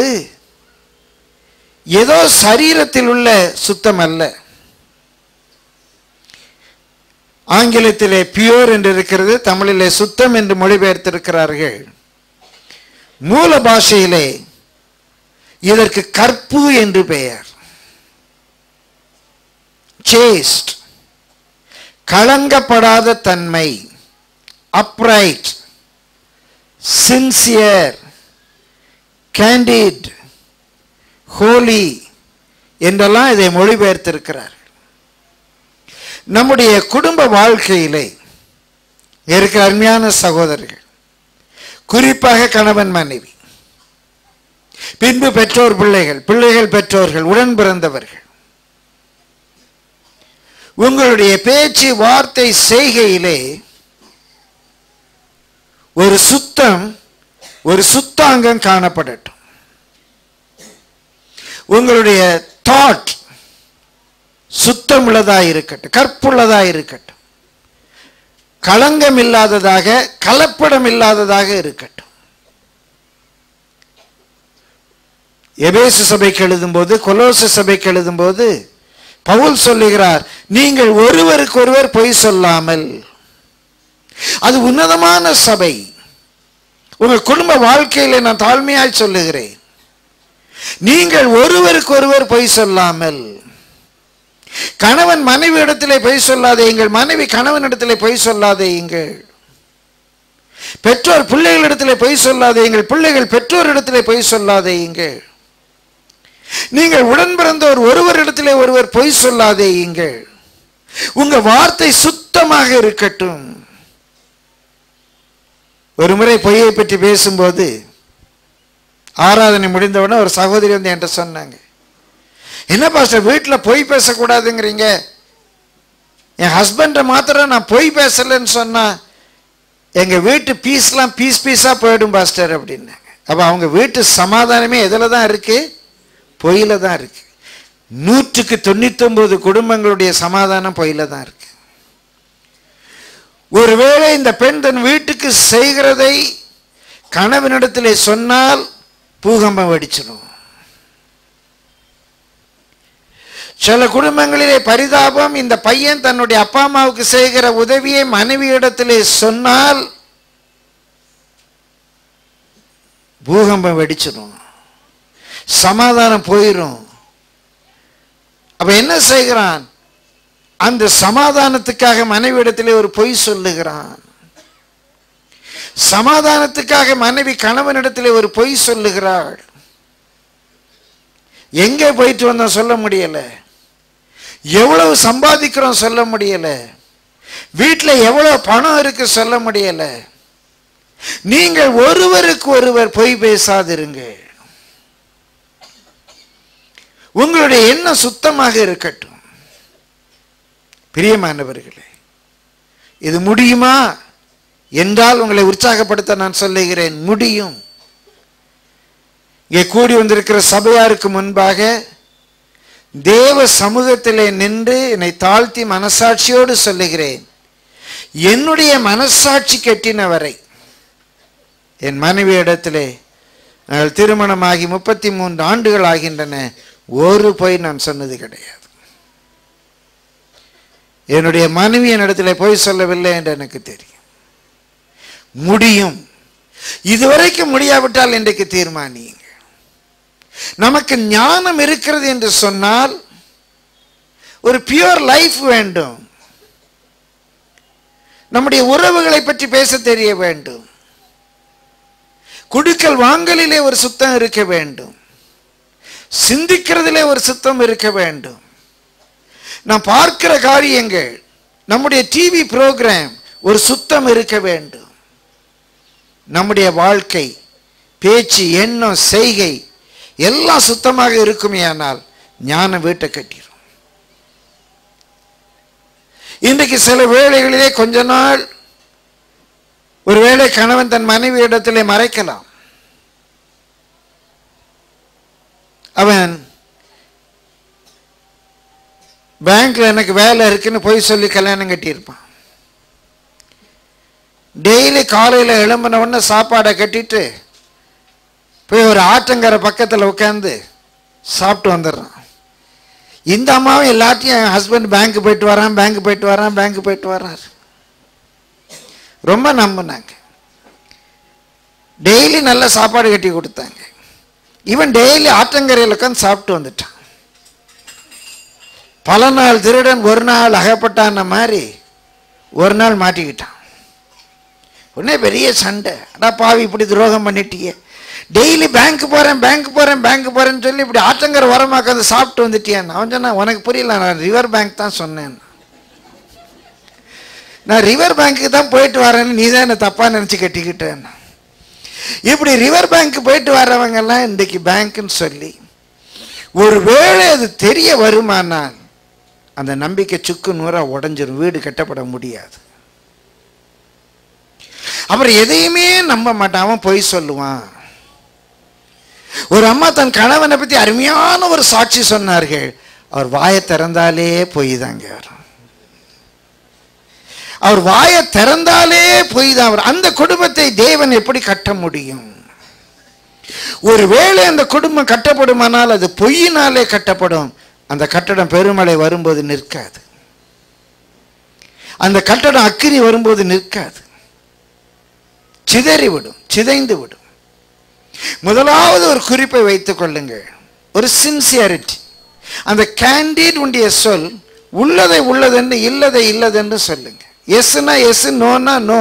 S1: ஏதோ சரீரத்தில் உள்ள சுத்தம் அல்ல ஆங்கிலத்திலே பியூர் என்று இருக்கிறது தமிழிலே சுத்தம் என்று மொழிபெயர்த்திருக்கிறார்கள் மூல பாஷையிலே இதற்கு கற்பு என்று பெயர் சேஸ்ட் களங்கப்படாத தன்மை அப்ரைட் சின்சியர் கேண்டிட் ஹோலி என்றெல்லாம் இதை மொழிபெயர்த்திருக்கிறார் நம்முடைய குடும்ப வாழ்க்கையிலே இருக்கிற அருமையான சகோதரர்கள் குறிப்பாக கணவன் மனைவி பின்பு பெற்றோர் பிள்ளைகள் பிள்ளைகள் பெற்றோர்கள் உடன் பிறந்தவர்கள் உங்களுடைய பேச்சு வார்த்தை செய்கையிலே ஒரு சுத்தம் ஒரு சுத்தாங்கம் காணப்படட்டும் உங்களுடைய தாட் சுத்தமுள்ளதா இருக்கட்டும் கற்புள்ளதா இருக்கட்டும் களங்கம் இல்லாததாக கலப்படம் இல்லாததாக இருக்கட்டும் எபேசு சபைக்கு எழுதும்போது கொலோசு சபைக்கு எழுதும்போது பவுல் சொல்லுகிறார் நீங்கள் ஒருவருக்கு ஒருவர் பொய் சொல்லாமல் அது உன்னதமான சபை உங்க குடும்ப வாழ்க்கையில நான் தாழ்மையாய் சொல்லுகிறேன் நீங்கள் ஒருவருக்கு ஒருவர் பொய் சொல்லாமல் கணவன் மனைவி இடத்திலே பொய் சொல்லாதேங்கள் மனைவி கணவன் இடத்திலே பொய் சொல்லாதேங்கள் பெற்றோர் பிள்ளைகளிடத்திலே பொய் சொல்லாதேங்கள் பிள்ளைகள் பெற்றோர் இடத்திலே பொய் சொல்லாதேங்கள் நீங்கள் உடன் பிறந்தோர் ஒருவரிடத்திலே ஒருவர் பொய் சொல்லாதேயுங்கள் உங்க வார்த்தை சுத்தமாக இருக்கட்டும் ஒரு முறை பொய்யை பற்றி பேசும்போது ஆராதனை முடிந்தவுடனே ஒரு சகோதரி வந்து என்கிட்ட சொன்னாங்க என்ன பாஸ்டர் வீட்டில் பொய் பேசக்கூடாதுங்கிறீங்க என் ஹஸ்பண்டை மாத்திரம் நான் பொய் பேசலைன்னு சொன்னா எங்கள் வீட்டு பீஸ்லாம் பீஸ் பீஸாக போயிடும் பாஸ்டர் அப்படின்னாங்க அப்போ அவங்க வீட்டு சமாதானமே எதில் தான் இருக்கு பொய்யில தான் இருக்கு நூற்றுக்கு தொண்ணூத்தொன்பது குடும்பங்களுடைய சமாதானம் பொய்யில தான் இருக்கு ஒருவேளை இந்த பெண் தன் வீட்டுக்கு செய்கிறதை கணவனிடத்திலே சொன்னால் பூகம்பம் வெடிச்சிடும் சில குடும்பங்களிலே பரிதாபம் இந்த பையன் தன்னுடைய அப்பா அம்மாவுக்கு செய்கிற உதவியை மனைவியிடத்திலே சொன்னால் பூகம்பம் வெடிச்சிடும் சமாதானம் போயிடும் அப்ப என்ன செய்கிறான் அந்த சமாதானத்துக்காக மனைவியிடத்திலே ஒரு பொய் சொல்லுகிறான் சமாதானத்துக்காக மனைவி கணவனிடத்திலே ஒரு பொய் சொல்லுகிறாள் எங்கே போயிட்டு வந்தோம் சொல்ல முடியல எவ்வளவு சம்பாதிக்கிறோம் சொல்ல முடியல வீட்டில் எவ்வளவு பணம் இருக்கு சொல்ல முடியல நீங்கள் ஒருவருக்கு ஒருவர் பொய் பேசாதிருங்க உங்களுடைய எண்ணம் சுத்தமாக இருக்கட்டும் பிரியமானவர்களே இது முடியுமா என்றால் உங்களை உற்சாகப்படுத்த நான் சொல்லுகிறேன் முடியும் இங்கே கூடி வந்திருக்கிற சபையாருக்கு முன்பாக தேவ சமூகத்திலே நின்று என்னை தாழ்த்தி மனசாட்சியோடு சொல்லுகிறேன் என்னுடைய மனசாட்சி கெட்டினவரை என் மனைவி இடத்திலே நாங்கள் திருமணமாகி முப்பத்தி மூன்று ஆண்டுகள் ஆகின்றன ஒரு பொய் நான் சொன்னது கிடையாது என்னுடைய மனைவி என்னிடத்துல பொய் சொல்லவில்லை என்று எனக்கு தெரியும் முடியும் இதுவரைக்கும் முடியாவிட்டால் இன்றைக்கு தீர்மானியுங்க நமக்கு ஞானம் இருக்கிறது என்று சொன்னால் ஒரு பியூர் லைஃப் வேண்டும் நம்முடைய உறவுகளை பற்றி பேச தெரிய வேண்டும் குடுக்கல் வாங்கலிலே ஒரு சுத்தம் இருக்க வேண்டும் சிந்திக்கிறதிலே ஒரு சுத்தம் இருக்க வேண்டும் நாம் பார்க்கிற காரியங்கள் நம்முடைய டிவி புரோகிராம் ஒரு சுத்தம் இருக்க வேண்டும் நம்முடைய வாழ்க்கை பேச்சு எண்ணம் செய்கை எல்லாம் சுத்தமாக இருக்குமே ஆனால் ஞானம் வீட்டை கட்டிடும் இன்றைக்கு சில வேளைகளிலே கொஞ்ச நாள் ஒருவேளை கணவன் தன் மனைவி இடத்திலே மறைக்கலாம் அவன் பேங்க்ல எனக்கு வேலை இருக்குன்னு போய் சொல்லி கல்யாணம் கட்டியிருப்பான் டெய்லி காலையில் எழும்பின உடனே சாப்பாடை கட்டிட்டு போய் ஒரு ஆற்றங்கரை பக்கத்தில் உட்காந்து சாப்பிட்டு வந்துடுறான் இந்த அம்மாவும் எல்லாத்தையும் என் ஹஸ்பண்ட் பேங்க் போயிட்டு வரான் பேங்க் போயிட்டு வரான் பேங்க் போயிட்டு வர்றார் ரொம்ப நம்பினாங்க டெய்லி நல்ல சாப்பாடு கட்டி கொடுத்தாங்க இவன் டெய்லி ஆற்றங்கரையில் உட்காந்து சாப்பிட்டு வந்துட்டான் பல நாள் திருடன் ஒரு நாள் அகப்பட்டான மாதிரி ஒரு நாள் மாட்டிக்கிட்டான் உடனே பெரிய சண்டை அடா பாவி இப்படி துரோகம் பண்ணிட்டியே டெய்லி பேங்க் போகிறேன் பேங்க் போகிறேன் பேங்க் போகிறேன்னு சொல்லி இப்படி ஆற்றங்கரை உரமா உட்காந்து சாப்பிட்டு வந்துட்டியான் அவன் சொன்னான் உனக்கு புரியல நான் ரிவர் பேங்க் தான் சொன்னேன் நான் ரிவர் பேங்க்கு தான் போயிட்டு வரேன்னு நீ தான் என்னை தப்பாக நினச்சி கட்டிக்கிட்டேன் இப்படி ரிவர் பேங்க் போயிட்டு வர்றவங்கெல்லாம் இன்றைக்கு பேங்க்குன்னு சொல்லி ஒருவேளை அது தெரிய வருமானால் அந்த நம்பிக்கை சுக்கு நூறாக உடஞ்சிரும் வீடு கட்டப்பட முடியாது அப்புறம் எதையுமே நம்ப மாட்டான் அவன் பொய் சொல்லுவான் ஒரு அம்மா தன் கணவனை பற்றி அருமையான ஒரு சாட்சி சொன்னார்கள் அவர் வாயை திறந்தாலே பொய் தாங்க வரும் அவர் வாயை திறந்தாலே பொய் தான் வரும் அந்த குடும்பத்தை தேவன் எப்படி கட்ட முடியும் ஒருவேளை அந்த குடும்பம் கட்டப்படுமானால் அது பொய்யினாலே கட்டப்படும் அந்த கட்டடம் பெருமழை வரும்போது நிற்காது அந்த கட்டடம் அக்கிரி வரும்போது நிற்காது சிதறி விடும் சிதைந்து விடும் முதலாவது ஒரு குறிப்பை வைத்துக் கொள்ளுங்கள் ஒரு சின்சியாரிட்டி அந்த கேண்டீட் உண்டிய சொல் உள்ளதை உள்ளதென்று இல்லதை இல்லதென்று சொல்லுங்க எஸ்னா எஸ் நோனா நோ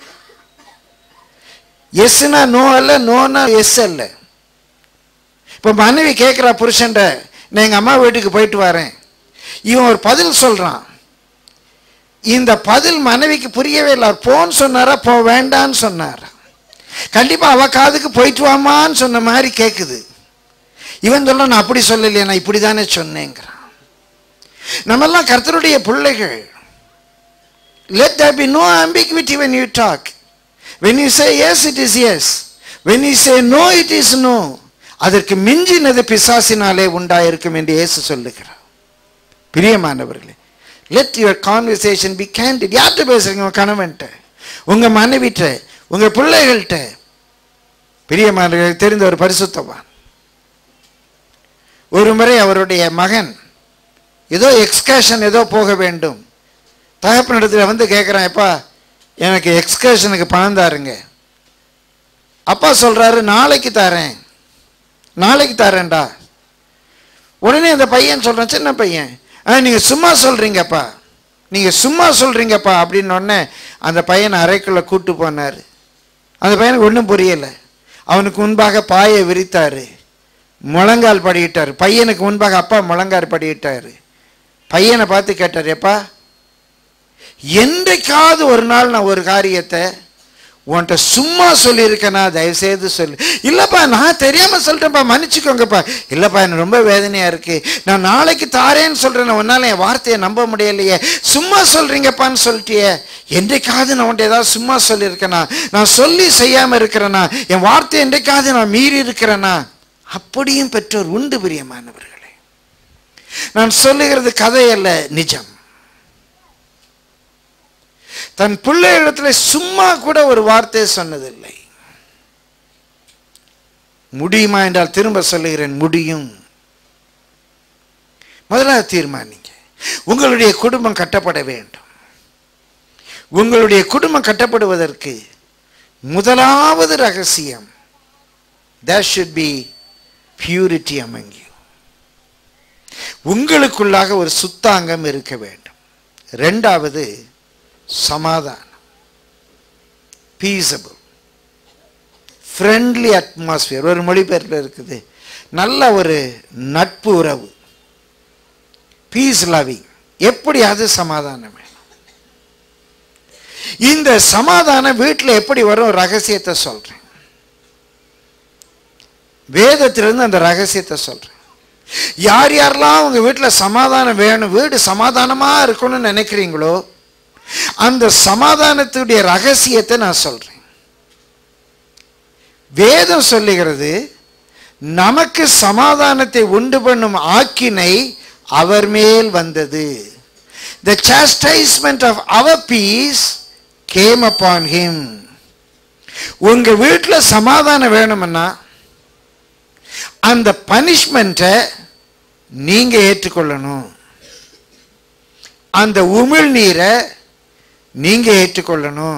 S1: எஸ்னா நோ அல்ல நோனா எஸ் அல்ல இப்போ மனைவி கேட்குறா புருஷன்ட நான் எங்கள் அம்மா வீட்டுக்கு போயிட்டு வரேன் இவன் ஒரு பதில் சொல்கிறான் இந்த பதில் மனைவிக்கு புரியவே இல்லை அவர் போன்னு சொன்னாரா போ வேண்டான்னு சொன்னார் கண்டிப்பாக அவ காதுக்கு போயிட்டு வாமான்னு சொன்ன மாதிரி கேட்குது இவன் சொல்ல நான் அப்படி சொல்லலையே நான் இப்படி தானே சொன்னேங்கிறான் நம்மெல்லாம் கர்த்தருடைய பிள்ளைகள் let there be no ambiguity when you talk when you say yes it is yes when you say no it is no அதற்கு மிஞ்சினது பிசாசினாலே உண்டாயிருக்கும் என்று இயேசு சொல்லுகிறார் பிரியமானவர்களே let your conversation be candid யார்கிட்ட பேசுறீங்க உங்க கணவன்கிட்ட உங்க மனைவிட்ட உங்க பிள்ளைகள்கிட்ட பிரியமானவர்கள் தெரிந்த ஒரு பரிசுத்தவான் ஒரு முறை அவருடைய மகன் ஏதோ எக்ஸ்கர்ஷன் ஏதோ போக வேண்டும் தகப்பனிடத்தில் வந்து கேட்குறான் எப்பா எனக்கு எக்ஸ்கர்ஷனுக்கு பணம் தாருங்க அப்பா சொல்கிறாரு நாளைக்கு தரேன் நாளைக்கு தரேன்டா உடனே அந்த பையன் சொல்கிறான் சின்ன பையன் ஆ நீங்கள் சும்மா சொல்கிறீங்கப்பா நீங்கள் சும்மா சொல்கிறீங்கப்பா அப்படின்னு உடனே அந்த பையனை அறைக்குள்ளே கூட்டு போனார் அந்த பையனுக்கு ஒன்றும் புரியலை அவனுக்கு முன்பாக பாயை விரித்தார் முழங்கால் படியிட்டார் பையனுக்கு முன்பாக அப்பா முழங்கால் படியிட்டார் பையனை பார்த்து கேட்டார் எப்பா என்றைக்காவது ஒரு நாள் நான் ஒரு காரியத்தை உன்கிட்ட சும்மா சொல்லியிருக்கேனா தயவுசெய்து சொல்லு இல்லைப்பா நான் தெரியாமல் சொல்லிட்டேன்ப்பா மன்னிச்சுக்கோங்கப்பா இல்லைப்பா எனக்கு ரொம்ப வேதனையாக இருக்குது நான் நாளைக்கு தாரேன்னு சொல்கிறேன் உன்னால் என் வார்த்தையை நம்ப முடியலையே சும்மா சொல்கிறீங்கப்பான்னு சொல்லிட்டியே என்றைக்காவது நான் உன்ட்ட ஏதாவது சும்மா சொல்லியிருக்கேனா நான் சொல்லி செய்யாமல் இருக்கிறேனா என் வார்த்தை என்றைக்காவது நான் மீறி இருக்கிறேனா அப்படியும் பெற்றோர் உண்டு பிரியமானவர்களே நான் சொல்லுகிறது கதை அல்ல நிஜம் தன் பிள்ளை இடத்துல சும்மா கூட ஒரு வார்த்தை சொன்னதில்லை முடியுமா என்றால் திரும்ப சொல்லுகிறேன் முடியும் முதலாவது தீர்மானிங்க உங்களுடைய குடும்பம் கட்டப்பட வேண்டும் உங்களுடைய குடும்பம் கட்டப்படுவதற்கு முதலாவது ரகசியம் there should be purity among you உங்களுக்குள்ளாக ஒரு சுத்தாங்கம் இருக்க வேண்டும் ரெண்டாவது சமாதானம் பீசபிள் ஃப்ரெண்ட்லி அட்மாஸ்பியர் ஒரு மொழிபெயர்ப்பில் இருக்குது நல்ல ஒரு நட்பு உறவு பீஸ் லவிங் எப்படி அது சமாதானம் வேணும் இந்த சமாதானம் வீட்டில் எப்படி வரும் ரகசியத்தை சொல்கிறேன் வேதத்திலிருந்து அந்த ரகசியத்தை சொல்கிறேன் யார் யாரெல்லாம் உங்கள் வீட்டில் சமாதானம் வேணும் வீடு சமாதானமாக இருக்கணும்னு நினைக்கிறீங்களோ அந்த சமாதானத்துடைய ரகசியத்தை நான் சொல்கிறேன் வேதம் சொல்லுகிறது நமக்கு சமாதானத்தை உண்டு பண்ணும் ஆக்கினை அவர் மேல் வந்தது த சாஸ்டைஸ்மெண்ட் ஆஃப் அவர் பீஸ் கேம் அப்பான் ஹிம் உங்க வீட்டில் சமாதானம் வேணும்னா அந்த பனிஷ்மெண்ட்டை நீங்க ஏற்றுக்கொள்ளணும் அந்த உமிழ் நீரை நீங்க ஏற்றுக்கொள்ளணும்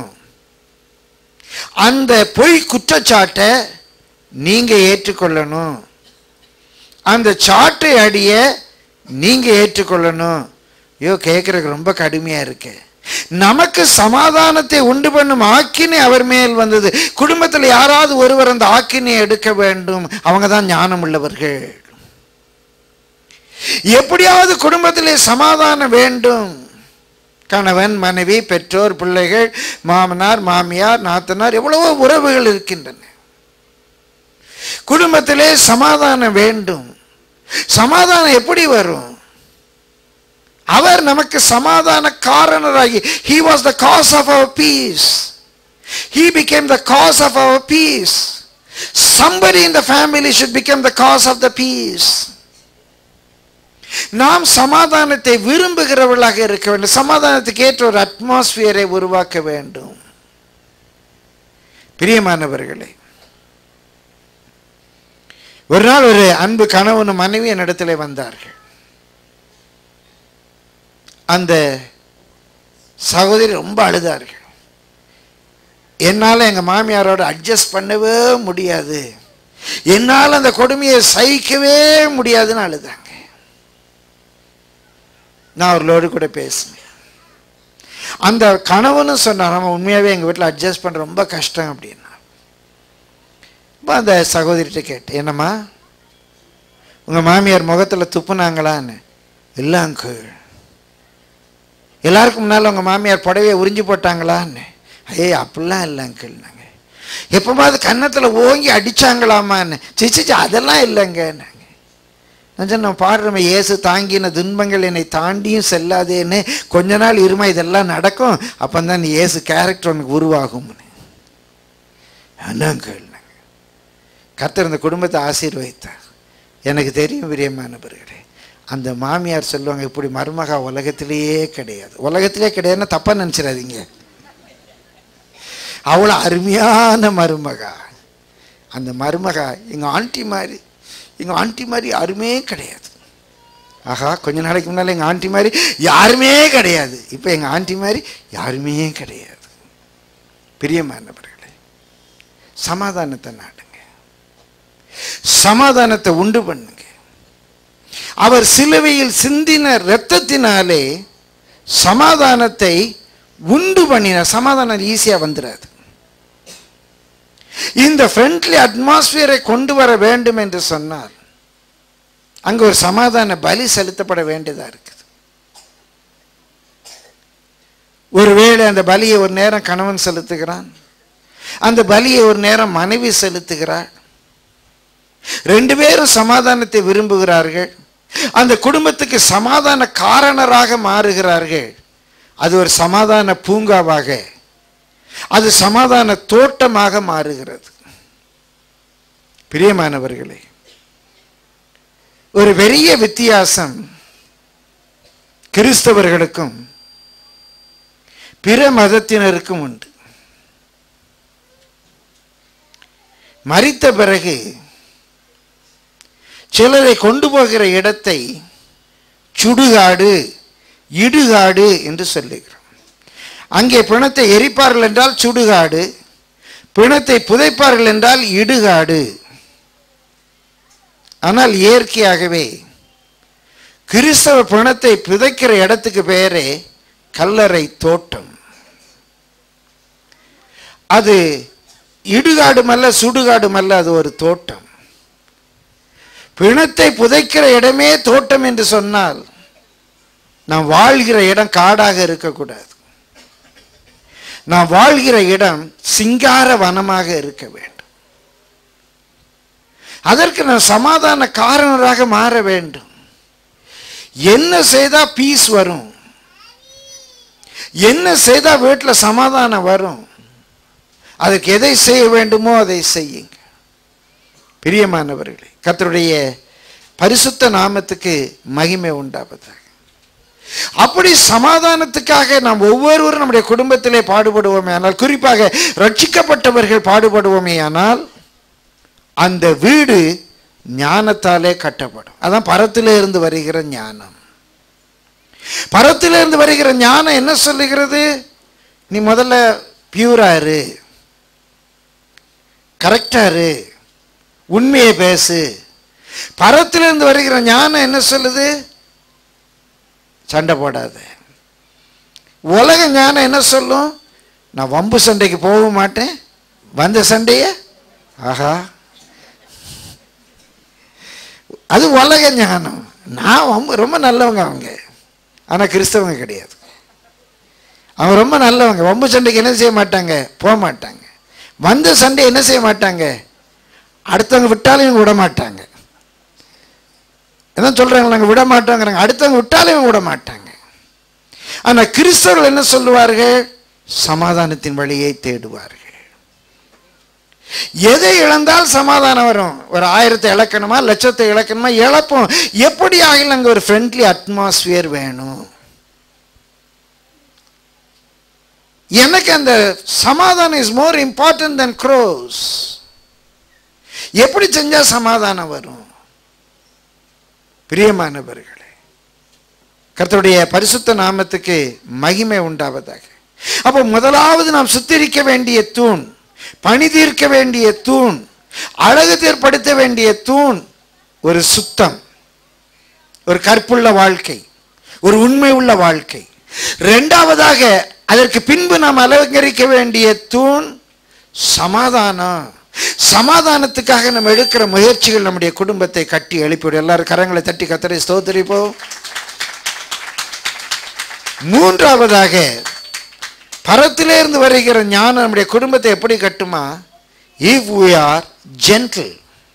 S1: அந்த பொய் குற்றச்சாட்டை நீங்க ஏற்றுக்கொள்ளணும் அந்த சாட்டை அடிய நீங்க ஏற்றுக்கொள்ளணும் ஐயோ கேட்கறதுக்கு ரொம்ப கடுமையா இருக்கு நமக்கு சமாதானத்தை உண்டு பண்ணும் ஆக்கினை அவர் மேல் வந்தது குடும்பத்தில் யாராவது ஒருவர் அந்த ஆக்கினை எடுக்க வேண்டும் அவங்க தான் ஞானம் உள்ளவர்கள் எப்படியாவது குடும்பத்திலே சமாதானம் வேண்டும் கணவன் மனைவி பெற்றோர் பிள்ளைகள் மாமனார் மாமியார் நாத்தனார் எவ்வளவோ உறவுகள் இருக்கின்றன குடும்பத்திலே சமாதானம் வேண்டும் சமாதானம் எப்படி வரும் அவர் நமக்கு சமாதான காரணராகி he was the cause of our peace he became the cause of our peace somebody in the family should become the cause of the peace நாம் சமாதானத்தை விரும்புகிறவர்களாக இருக்க வேண்டும் சமாதானத்துக்கு ஏற்ற ஒரு அட்மாஸ்பியரை உருவாக்க வேண்டும் பிரியமானவர்களே ஒரு நாள் ஒரு அன்பு கணவனும் மனைவி என்னிடத்தில் வந்தார்கள் அந்த சகோதரி ரொம்ப அழுதார்கள் என்னால் எங்கள் மாமியாரோட அட்ஜஸ்ட் பண்ணவே முடியாது என்னால் அந்த கொடுமையை சகிக்கவே முடியாதுன்னு அழுதாங்க நான் அவர்களோடு கூட பேசினேன் அந்த கணவனும் சொன்னார் நம்ம உண்மையாகவே எங்கள் வீட்டில் அட்ஜஸ்ட் பண்ணுற ரொம்ப கஷ்டம் அப்படின்னா இப்போ அந்த சகோதரிகிட்ட கேட்டேன் என்னம்மா உங்கள் மாமியார் முகத்தில் துப்புனாங்களான்னு இல்லை அங்கிள் எல்லாருக்கும் முன்னால் உங்கள் மாமியார் புடவையை உறிஞ்சி போட்டாங்களான்னு ஐயே அப்படிலாம் இல்லை அங்கிள் நாங்கள் எப்போமாவது கன்னத்தில் ஓங்கி அடித்தாங்களாமான்னு சிச்சிச்சு அதெல்லாம் இல்லைங்க நாங்கள் நான் சொன்னேன் பாடுறோமே இயேசு தாங்கின துன்பங்கள் என்னை தாண்டியும் செல்லாதேன்னு கொஞ்ச நாள் இருமா இதெல்லாம் நடக்கும் அப்போ தான் நீ இயேசு கேரக்டர் உனக்கு உருவாகும்னு அண்ணாங்கள் கர்த்தர் இந்த குடும்பத்தை ஆசீர்வதித்தார் எனக்கு தெரியும் பிரியமானவர்களே அந்த மாமியார் சொல்லுவாங்க இப்படி மருமகா உலகத்திலேயே கிடையாது உலகத்திலே கிடையாதுன்னு தப்பாக நினச்சிடாதீங்க அவ்வளோ அருமையான மருமகா அந்த மருமகா எங்கள் ஆண்டி மாதிரி எங்கள் ஆண்டி மாதிரி யாருமே கிடையாது ஆஹா கொஞ்ச நாளைக்கு முன்னால் எங்கள் ஆண்டி மாதிரி யாருமே கிடையாது இப்போ எங்கள் ஆண்டி மாதிரி யாருமே கிடையாது பிரியமானவர்களே சமாதானத்தை நாடுங்க சமாதானத்தை உண்டு பண்ணுங்க அவர் சிலுவையில் சிந்தின இரத்தத்தினாலே சமாதானத்தை உண்டு பண்ணின சமாதானம் ஈஸியாக வந்துடாது இந்த ஃப்ரெண்ட்லி அட்மாஸ்பியரை கொண்டு வர வேண்டும் என்று சொன்னால் அங்கே ஒரு சமாதான பலி செலுத்தப்பட வேண்டியதாக இருக்குது ஒருவேளை அந்த பலியை ஒரு நேரம் கணவன் செலுத்துகிறான் அந்த பலியை ஒரு நேரம் மனைவி செலுத்துகிறாள் ரெண்டு பேரும் சமாதானத்தை விரும்புகிறார்கள் அந்த குடும்பத்துக்கு சமாதான காரணராக மாறுகிறார்கள் அது ஒரு சமாதான பூங்காவாக அது சமாதான தோட்டமாக மாறுகிறது பிரியமானவர்களே ஒரு பெரிய வித்தியாசம் கிறிஸ்தவர்களுக்கும் பிற மதத்தினருக்கும் உண்டு மறித்த பிறகு சிலரை கொண்டு போகிற இடத்தை சுடுகாடு இடுகாடு என்று சொல்லுகிறோம் அங்கே பிணத்தை எரிப்பார்கள் என்றால் சுடுகாடு பிணத்தை புதைப்பார்கள் என்றால் இடுகாடு ஆனால் இயற்கையாகவே கிறிஸ்தவ பிணத்தை புதைக்கிற இடத்துக்கு பேரே கல்லறை தோட்டம் அது இடுகாடுமல்ல சுடுகாடுமல்ல அது ஒரு தோட்டம் பிணத்தை புதைக்கிற இடமே தோட்டம் என்று சொன்னால் நாம் வாழ்கிற இடம் காடாக இருக்கக்கூடாது நாம் வாழ்கிற இடம் சிங்கார வனமாக இருக்க வேண்டும் அதற்கு நாம் சமாதான காரணராக மாற வேண்டும் என்ன செய்தா பீஸ் வரும் என்ன செய்தா வீட்டில் சமாதானம் வரும் அதற்கு எதை செய்ய வேண்டுமோ அதை செய்யுங்க பிரியமானவர்களே கர்த்தருடைய பரிசுத்த நாமத்துக்கு மகிமை உண்டாவதாக அப்படி சமாதானத்துக்காக நாம் ஒவ்வொருவரும் நம்முடைய குடும்பத்திலே பாடுபடுவோமே ஆனால் குறிப்பாக ரட்சிக்கப்பட்டவர்கள் பாடுபடுவோமே ஆனால் அந்த வீடு ஞானத்தாலே கட்டப்படும் அதான் பரத்திலே இருந்து வருகிற ஞானம் பரத்திலே இருந்து வருகிற ஞானம் என்ன சொல்லுகிறது நீ முதல்ல பியூரா இரு கரெக்டா இரு உண்மையை பேசு பரத்திலிருந்து வருகிற ஞானம் என்ன சொல்லுது சண்டை போடாத உலக ஞானம் என்ன சொல்லும் நான் வம்பு சண்டைக்கு போக மாட்டேன் வந்த சண்டைய ஆஹா அது உலக ஞானம் நான் வம்பு ரொம்ப நல்லவங்க அவங்க ஆனால் கிறிஸ்தவங்க கிடையாது அவங்க ரொம்ப நல்லவங்க வம்பு சண்டைக்கு என்ன செய்ய மாட்டாங்க போக மாட்டாங்க வந்த சண்டை என்ன செய்ய மாட்டாங்க அடுத்தவங்க விட்டாலும் இவங்க விட மாட்டாங்க என்ன சொல்கிறாங்க நாங்கள் விட மாட்டோங்கிறாங்க அடுத்தவங்க விட்டாலும் இவங்க விட மாட்டாங்க ஆனால் கிறிஸ்தவர்கள் என்ன சொல்லுவார்கள் சமாதானத்தின் வழியை தேடுவார்கள் எதை இழந்தால் சமாதானம் வரும் ஒரு ஆயிரத்தை இழக்கணுமா லட்சத்தை இழக்கணுமா இழப்போம் எப்படி ஆகிலும் அங்கே ஒரு ஃப்ரெண்ட்லி அட்மாஸ்பியர் வேணும் எனக்கு அந்த சமாதானம் is more important than cross எப்படி செஞ்சா சமாதானம் வரும் பிரியமானவர்களே கர்த்தருடைய பரிசுத்த நாமத்துக்கு மகிமை உண்டாவதாக அப்போ முதலாவது நாம் சுத்திரிக்க வேண்டிய தூண் பணி தீர்க்க வேண்டிய தூண் அழகு தேர்ப்படுத்த வேண்டிய தூண் ஒரு சுத்தம் ஒரு கற்புள்ள வாழ்க்கை ஒரு உண்மை உள்ள வாழ்க்கை ரெண்டாவதாக அதற்கு பின்பு நாம் அலங்கரிக்க வேண்டிய தூண் சமாதானம் சமாதானத்துக்காக நம்ம எடுக்கிற முயற்சிகள் நம்முடைய குடும்பத்தை கட்டி எழுப்பிவிடும் எல்லாரும் கரங்களை தட்டி கத்தரை ஸ்தோத்திரிப்போம் மூன்றாவதாக பரத்திலே இருந்து வருகிற ஞானம் நம்முடைய குடும்பத்தை எப்படி கட்டுமா இஃப் we ஆர் gentle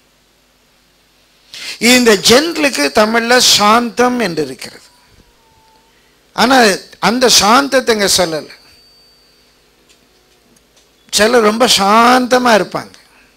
S1: இந்த ஜென்டலுக்கு தமிழ்ல சாந்தம் என்று இருக்கிறது ஆனா அந்த சாந்தத்தை இங்க சொல்லலை சிலர் ரொம்ப சாந்தமா இருப்பாங்க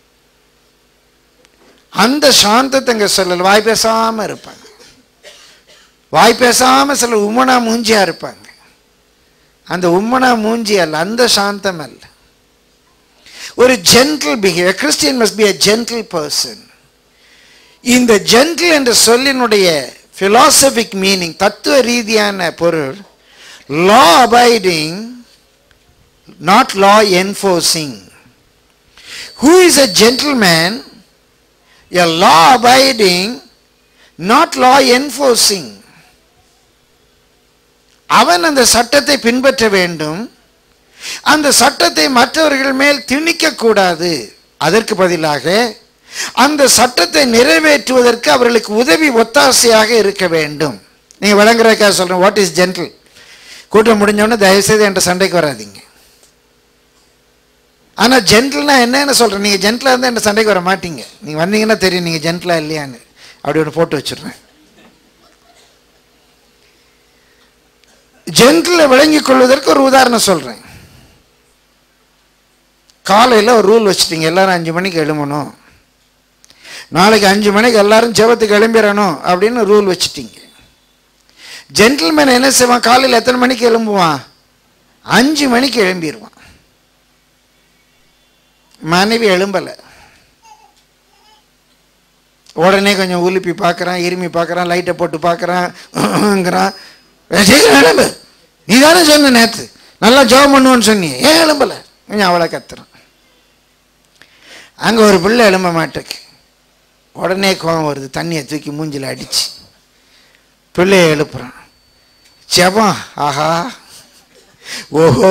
S1: அந்த சாந்தத்தை இங்க சொல்லல வாய் பேசாம இருப்பாங்க வாய் பேசாம சில உம்மனா மூஞ்சியா இருப்பாங்க அந்த உம்மனா மூஞ்சி அல்ல அந்த சாந்தம் அல்ல ஒரு gentle behaviour Christian must be a gentle person இந்த ஜென்டில் என்ற சொல்லினுடைய பிலாசபிக் மீனிங் தத்துவ ரீதியான பொருள் law abiding not law enforcing who is a gentleman a law abiding not law enforcing அவன் அந்த சட்டத்தை பின்பற்ற வேண்டும் அந்த சட்டத்தை மற்றவர்கள் மேல் திணிக்க கூடாது அதற்கு பதிலாக அந்த சட்டத்தை நிறைவேற்றுவதற்கு அவர்களுக்கு உதவி ஒத்தாசையாக இருக்க வேண்டும் நீங்கள் விளங்குறதுக்காக சொல்கிறேன் வாட் இஸ் ஜென்டில் கூட்டம் முடிஞ்சோடனே தயவுசெய்து என்ற சண்டைக்கு வராதீங்க ஆனால் ஜென்டில்னா என்னன்னு சொல்கிறேன் நீங்கள் ஜென்டிலாக இருந்தால் என்ற சண்டைக்கு வர மாட்டீங்க நீங்கள் வந்தீங்கன்னா தெரியும் நீங்கள் ஜென்டிலா இல்லையான்னு அப்படி ஒன்று போட்டு வச்சிடுறேன் ஜென்டில் விளங்கிக் கொள்வதற்கு ஒரு உதாரணம் சொல்கிறேன் காலையில் ஒரு ரூல் வச்சுட்டீங்க எல்லாரும் அஞ்சு மணிக்கு எழுமணும் நாளைக்கு அஞ்சு மணிக்கு எல்லாரும் ஜெபத்துக்கு எழும்பிடணும் அப்படின்னு ரூல் வச்சுட்டீங்க ஜென்டில்மேன் என்ன செய்வான் காலையில் எத்தனை மணிக்கு எழும்புவான் அஞ்சு மணிக்கு எழும்பிடுவான் மனைவி எழும்பலை உடனே கொஞ்சம் உலுப்பி பார்க்குறான் இருமி பார்க்குறான் லைட்டை போட்டு பார்க்குறான்ங்கிறான் சீக்கிரம் எழும்பு நீ தானே சொன்ன நேற்று நல்லா ஜெபம் பண்ணுவோன்னு சொன்னியே ஏன் எழும்பலை கொஞ்சம் அவளை கத்துறான் அங்கே ஒரு பிள்ளை எழும்ப மாட்டேக்கு உடனே கோவம் வருது தண்ணியை தூக்கி மூஞ்சில் அடிச்சு பிள்ளையை எழுப்புறான் ஜெபம் ஆஹா ஓஹோ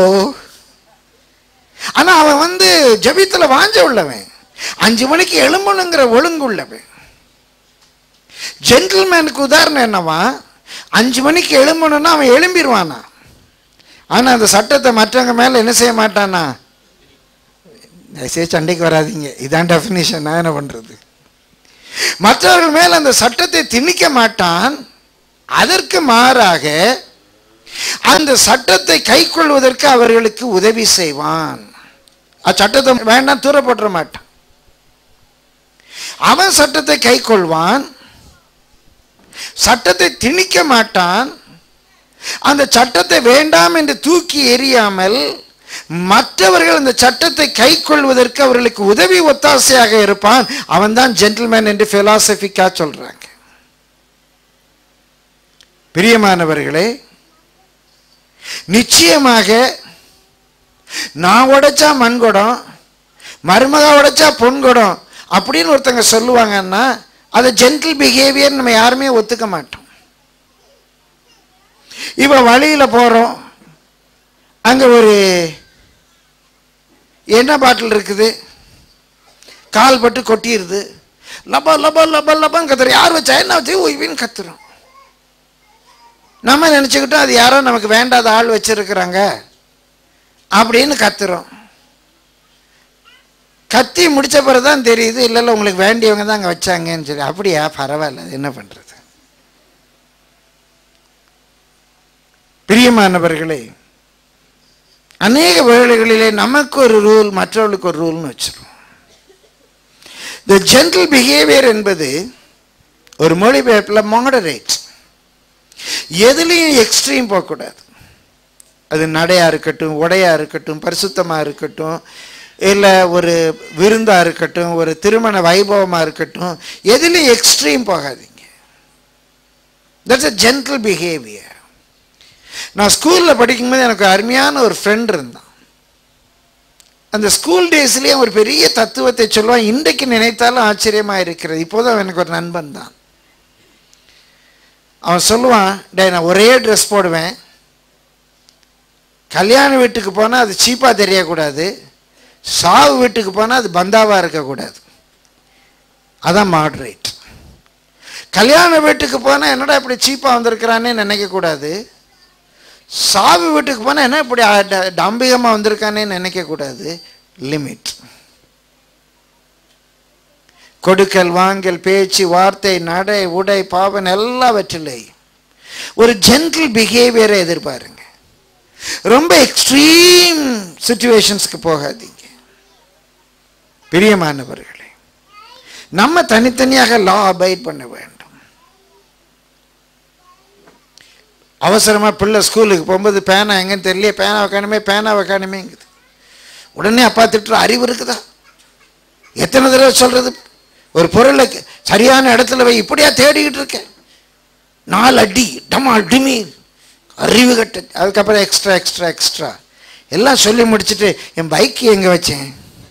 S1: ஆனால் அவன் வந்து ஜபித்தில் வாஞ்ச உள்ளவன் அஞ்சு மணிக்கு எழும்பணுங்கிற ஒழுங்கு உள்ளவன் ஜென்டில்மேனுக்கு உதாரணம் என்னவா அஞ்சு மணிக்கு எழும்பணும்னா அவன் எழும்பிடுவானா ஆனால் அந்த சட்டத்தை மற்றவங்க மேலே என்ன செய்ய மாட்டானா தயவுசெய்து சண்டைக்கு வராதீங்க இதான் டெஃபினிஷன் நான் என்ன பண்ணுறது மற்றவர்கள் மேல் அந்த சட்டத்தை திணிக்க மாட்டான் அதற்கு மாறாக அந்த சட்டத்தை கைக்கொள்வதற்கு அவர்களுக்கு உதவி செய்வான் அச்சட்டத்தை வேண்டாம் தூர போட்டுற மாட்டான் அவன் சட்டத்தை கைக்கொள்வான் சட்டத்தை திணிக்க மாட்டான் அந்த சட்டத்தை வேண்டாம் என்று தூக்கி எறியாமல் மற்றவர்கள் அந்த சட்டத்தை கைக்கொள்வதற்கு அவர்களுக்கு உதவி ஒத்தாசையாக இருப்பான் அவன்தான் ஜென்டில்மேன் என்று பிலாசபிக்கா சொல்றாங்க பிரியமானவர்களே நிச்சயமாக நான் உடைச்சா மண்குடம் மருமகா உடைச்சா பொன்குடம் அப்படின்னு ஒருத்தங்க சொல்லுவாங்கன்னா அதை ஜென்டில் பிஹேவியர் நம்ம யாருமே ஒத்துக்க மாட்டோம் இப்போ வழியில் போகிறோம் அங்கே ஒரு என்ன பாட்டில் இருக்குது கால் பட்டு கொட்டிடுது லப லப லப லபன்னு கத்துறோம் யார் வச்சா என்ன வச்சு ஓய்வின்னு கத்துறோம் நம்ம நினச்சிக்கிட்டோம் அது யாரோ நமக்கு வேண்டாத ஆள் வச்சிருக்கிறாங்க அப்படின்னு கத்துறோம் கத்தி முடிச்ச பிறகு தான் தெரியுது இல்லை இல்லை உங்களுக்கு வேண்டியவங்க தான் அங்கே வச்சாங்கன்னு சொல்லி அப்படியா பரவாயில்ல அது என்ன பண்ணுறது பிரியமானவர்களே அநேக வேளைகளிலே நமக்கு ஒரு ரூல் மற்றவர்களுக்கு ஒரு ரூல்னு வச்சிருவோம் த ஜென்ரல் பிஹேவியர் என்பது ஒரு மொழிபெயர்ப்பில் மாடரேட் எதுலேயும் எக்ஸ்ட்ரீம் போகக்கூடாது அது நடையாக இருக்கட்டும் உடையாக இருக்கட்டும் பரிசுத்தமாக இருக்கட்டும் இல்லை ஒரு விருந்தாக இருக்கட்டும் ஒரு திருமண வைபவமாக இருக்கட்டும் எதுலேயும் எக்ஸ்ட்ரீம் போகாதீங்க தட்ஸ் அ ஜென்ரல் பிஹேவியர் நான் ஸ்கூலில் படிக்கும்போது எனக்கு அருமையான ஒரு ஃப்ரெண்ட் இருந்தான் அந்த ஸ்கூல் டேஸ்லேயே ஒரு பெரிய தத்துவத்தை சொல்லுவான் இன்றைக்கு நினைத்தாலும் ஆச்சரியமாக இருக்கிறது இப்போதும் எனக்கு ஒரு நண்பன் தான் அவன் சொல்லுவான் டே நான் ஒரே ட்ரெஸ் போடுவேன் கல்யாண வீட்டுக்கு போனால் அது சீப்பாக தெரியக்கூடாது சாவு வீட்டுக்கு போனால் அது பந்தாவாக இருக்கக்கூடாது அதான் மாட்ரேட் கல்யாண வீட்டுக்கு போனால் என்னடா இப்படி சீப்பாக வந்திருக்கிறானே நினைக்கக்கூடாது சாவு வீட்டுக்கு போனால் என்ன இப்படி டம்பிகமாக வந்திருக்கானே நினைக்கக்கூடாது லிமிட் கொடுக்கல் வாங்கல் பேச்சு வார்த்தை நடை உடை பாவன் எல்லாவற்றிலே ஒரு ஜென்டில் பிஹேவியரை எதிர்பாருங்க ரொம்ப எக்ஸ்ட்ரீம் சுச்சுவேஷன்ஸ்க்கு போகாதீங்க பிரியமானவர்களே நம்ம தனித்தனியாக லா அபைட் பண்ண வேண்டும் அவசரமாக பிள்ளை ஸ்கூலுக்கு போகும்போது பேனா எங்கன்னு தெரியல பேனா வைக்கணுமே பேனா வைக்கணுமேங்குது உடனே அப்பா திட்டுற அறிவு இருக்குதா எத்தனை தடவை சொல்கிறது ஒரு பொருளை சரியான இடத்துல வை இப்படியா தேடிக்கிட்டு இருக்கேன் நாலு அடி டமால் டிமி அறிவு கட்ட அதுக்கப்புறம் எக்ஸ்ட்ரா எக்ஸ்ட்ரா எக்ஸ்ட்ரா எல்லாம் சொல்லி முடிச்சுட்டு என் பைக்கு எங்கே வச்சேன்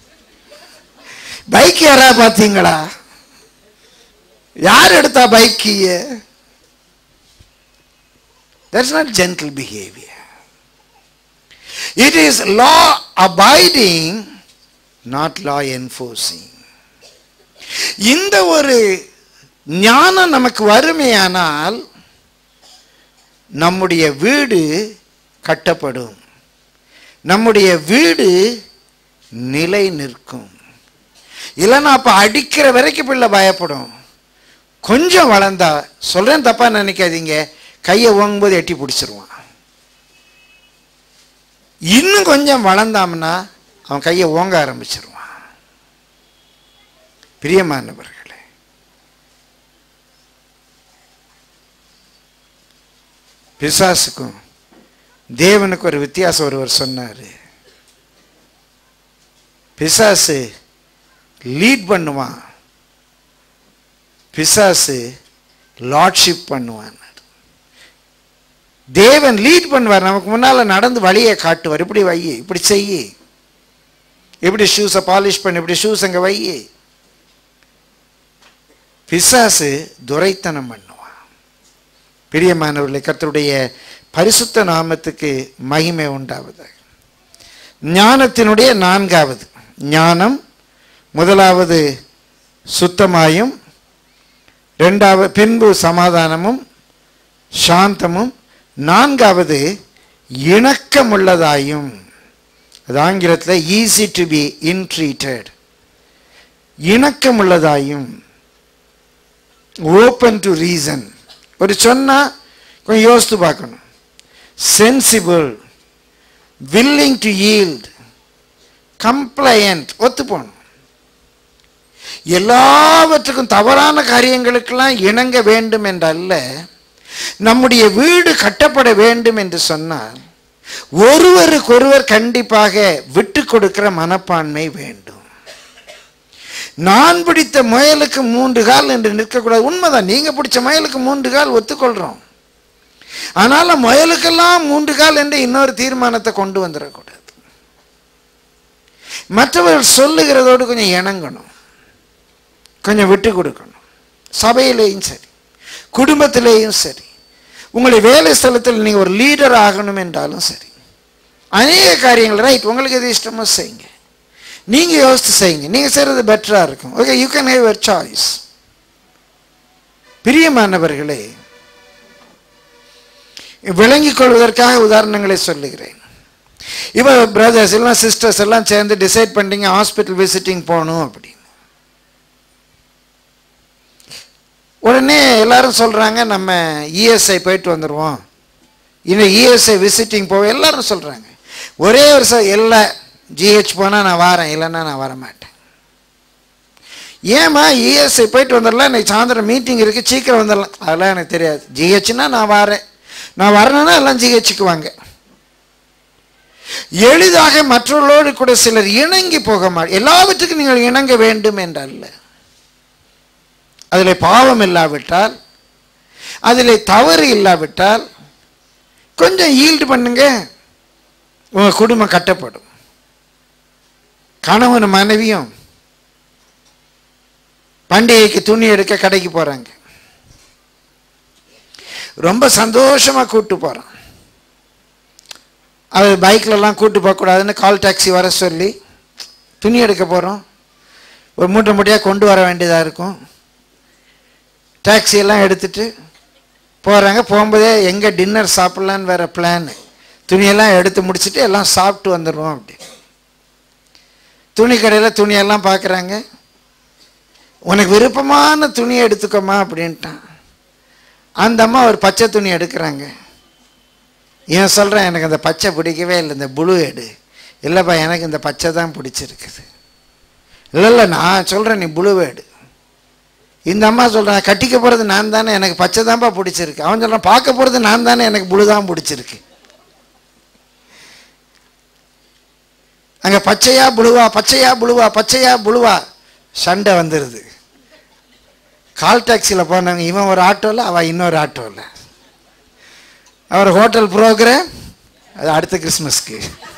S1: பைக் யாரா பார்த்தீங்களா யார் எடுத்தா bike That's not gentle behavior. It is law abiding, not law enforcing. இந்த ஒரு ஞானம் நமக்கு வறுமையானால் நம்முடைய வீடு கட்டப்படும் நம்முடைய வீடு நிலை நிற்கும் இல்லைன்னா அப்போ அடிக்கிற வரைக்கும் பிள்ளை பயப்படும் கொஞ்சம் வளர்ந்தா சொல்கிறேன் தப்பாக நினைக்காதீங்க கையை ஓங்கும்போது எட்டி பிடிச்சிருவான் இன்னும் கொஞ்சம் வளர்ந்தாம்னா அவன் கையை ஓங்க ஆரம்பிச்சிருவான் பிரியமானவர்களே பிசாசுக்கும் தேவனுக்கு ஒரு வித்தியாசம் ஒருவர் சொன்னார் பிசாசு லீட் பண்ணுவான் பிசாசு லார்ட்ஷிப் பண்ணுவான் தேவன் லீட் பண்ணுவார் நமக்கு முன்னால் நடந்து வழியை காட்டுவார் இப்படி வை இப்படி செய்ய இப்படி ஷூஸை பாலிஷ் பண்ணி இப்படி ஷூஸ் அங்கே வை பிசாசு துரைத்தனம் பண்ணுவான் பிரியமானவர்களே கர்த்தருடைய பரிசுத்த நாமத்துக்கு மகிமை உண்டாவது ஞானத்தினுடைய நான்காவது ஞானம் முதலாவது சுத்தமாயும் ரெண்டாவது பின்பு சமாதானமும் சாந்தமும் நான்காவது இணக்கமுள்ளதாயும் அது ஆங்கிலத்தில் ஈஸி டு பி இன்ட்ரீட்டட் இணக்கமுள்ளதாயும் ஓப்பன் டு ரீசன் ஒரு சொன்னால் கொஞ்சம் யோசித்து பார்க்கணும் sensible willing to yield compliant ஒத்து போகணும் எல்லாவற்றுக்கும் தவறான காரியங்களுக்கெல்லாம் இணங்க வேண்டும் என்றல்ல நம்முடைய வீடு கட்டப்பட வேண்டும் என்று சொன்னால் ஒருவருக்கொருவர் கண்டிப்பாக விட்டு கொடுக்கிற மனப்பான்மை வேண்டும் நான் பிடித்த முயலுக்கு மூன்று கால் என்று நிற்கக்கூடாது உண்மைதான் நீங்க பிடிச்ச முயலுக்கு மூன்று கால் ஒத்துக்கொள்றோம் ஆனால் முயலுக்கெல்லாம் மூன்று கால் என்று இன்னொரு தீர்மானத்தை கொண்டு வந்துடக்கூடாது மற்றவர்கள் சொல்லுகிறதோடு கொஞ்சம் இணங்கணும் கொஞ்சம் விட்டு கொடுக்கணும் சபையிலேயும் சரி குடும்பத்திலேயும் சரி உங்களை வேலை ஸ்தலத்தில் நீங்கள் ஒரு லீடர் ஆகணும் என்றாலும் சரி அநேக காரியங்கள் ரைட் உங்களுக்கு எது இஷ்டமோ செய்யுங்க நீங்கள் யோசித்து செய்யுங்க நீங்கள் செய்கிறது பெட்டராக இருக்கும் okay you can have your choice பிரியமானவர்களே விளங்கிக் கொள்வதற்காக உதாரணங்களை சொல்லுகிறேன் இப்போ பிரதர்ஸ் எல்லாம் சிஸ்டர்ஸ் எல்லாம் சேர்ந்து டிசைட் பண்ணிட்டீங்க ஹாஸ்பிட்டல் விசிட்டிங் போகணும் அப்படின்னு உடனே எல்லாரும் சொல்கிறாங்க நம்ம இஎஸ்ஐ போயிட்டு வந்துடுவோம் இன்னும் இஎஸ்ஐ விசிட்டிங் போவோம் எல்லாரும் சொல்கிறாங்க ஒரே ஒரு ச இல்லை ஜிஹெச் போனால் நான் வரேன் இல்லைன்னா நான் வர மாட்டேன் ஏம்மா இஎஸ்ஐ போயிட்டு வந்துடலாம் இன்னைக்கு சாயந்தரம் மீட்டிங் இருக்குது சீக்கிரம் வந்துடலாம் அதெல்லாம் எனக்கு தெரியாது ஜிஹெச்னா நான் வரேன் நான் வரணுன்னா எல்லாம் ஜிஹெச்சுக்கு வாங்க எளிதாக மற்றவர்களோடு கூட சிலர் இணங்கி போக மாட்டேன் எல்லாவற்றுக்கும் நீங்கள் இணங்க வேண்டும் என்றல்ல அதில் பாவம் இல்லாவிட்டால் அதில் தவறு இல்லாவிட்டால் கொஞ்சம் ஈல்டு பண்ணுங்க உங்கள் குடும்பம் கட்டப்படும் கணவன் மனைவியும் பண்டிகைக்கு துணி எடுக்க கடைக்கு போகிறாங்க ரொம்ப சந்தோஷமாக கூப்பிட்டு போகிறான் அது பைக்கிலலாம் கூட்டு போகக்கூடாதுன்னு கால் டாக்ஸி வர சொல்லி துணி எடுக்க போகிறோம் ஒரு மூட்டை மூட்டையாக கொண்டு வர வேண்டியதாக இருக்கும் டாக்ஸி எல்லாம் எடுத்துட்டு போகிறாங்க போகும்போதே எங்கே டின்னர் சாப்பிட்லான்னு வேறு பிளான் துணியெல்லாம் எடுத்து முடிச்சுட்டு எல்லாம் சாப்பிட்டு வந்துடுவோம் அப்படி துணி கடையில் துணியெல்லாம் பார்க்குறாங்க உனக்கு விருப்பமான துணியை எடுத்துக்கோமா அப்படின்ட்டான் அந்த அம்மா ஒரு பச்சை துணி எடுக்கிறாங்க இவன் சொல்கிறேன் எனக்கு அந்த பச்சை பிடிக்கவே இல்லை இந்த புழு எடு இல்லைப்பா எனக்கு இந்த பச்சை தான் பிடிச்சிருக்குது இல்லை இல்லை நான் சொல்கிறேன் நீ புழுவை எடு இந்த அம்மா சொல்கிறான் கட்டிக்க போகிறது நான் தானே எனக்கு பச்சை தான்ப்பா பிடிச்சிருக்கு அவன் சொல்கிறான் பார்க்க போகிறது நான் தானே எனக்கு புழு தான் பிடிச்சிருக்கு அங்கே பச்சையா புழுவா பச்சையா புழுவா பச்சையா புழுவா சண்டை வந்துடுது கால் டாக்ஸியில் போனாங்க இவன் ஒரு ஆட்டோவில் அவள் இன்னொரு ஆட்டோவில் அவர் ஹோட்டல் ப்ரோக்ராம் அது அடுத்த கிறிஸ்மஸ்க்கு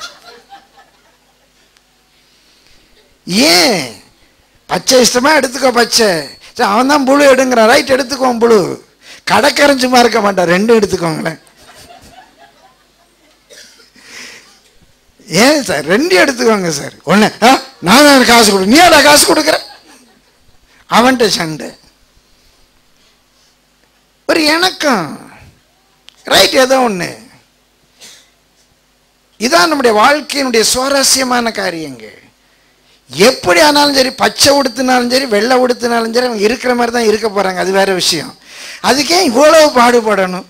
S1: ஏன் பச்சை இஷ்டமா எடுத்துக்கோ பச்சை சரி அவன் தான் புழு எடுங்கிறான் ரைட் எடுத்துக்கோம் புழு கடைக்கரைஞ்சுமா இருக்க மாட்டான் ரெண்டும் எடுத்துக்கோங்களேன் ஏன் சார் ரெண்டு எடுத்துக்கோங்க சார் ஒன்று ஆ நான் தான் காசு கொடு நீ ஏடா காசு கொடுக்குற அவன்கிட்ட சண்டை ஒரு இணக்கம் ரைட் ஏதோ ஒன்று இதான் நம்முடைய வாழ்க்கையினுடைய சுவாரஸ்யமான காரியங்கள் எப்படி ஆனாலும் சரி பச்சை உடுத்தினாலும் சரி வெள்ளை உடுத்தினாலும் சரி அவங்க இருக்கிற மாதிரி தான் இருக்க போகிறாங்க அது வேற விஷயம் அதுக்கே இவ்வளவு பாடுபடணும்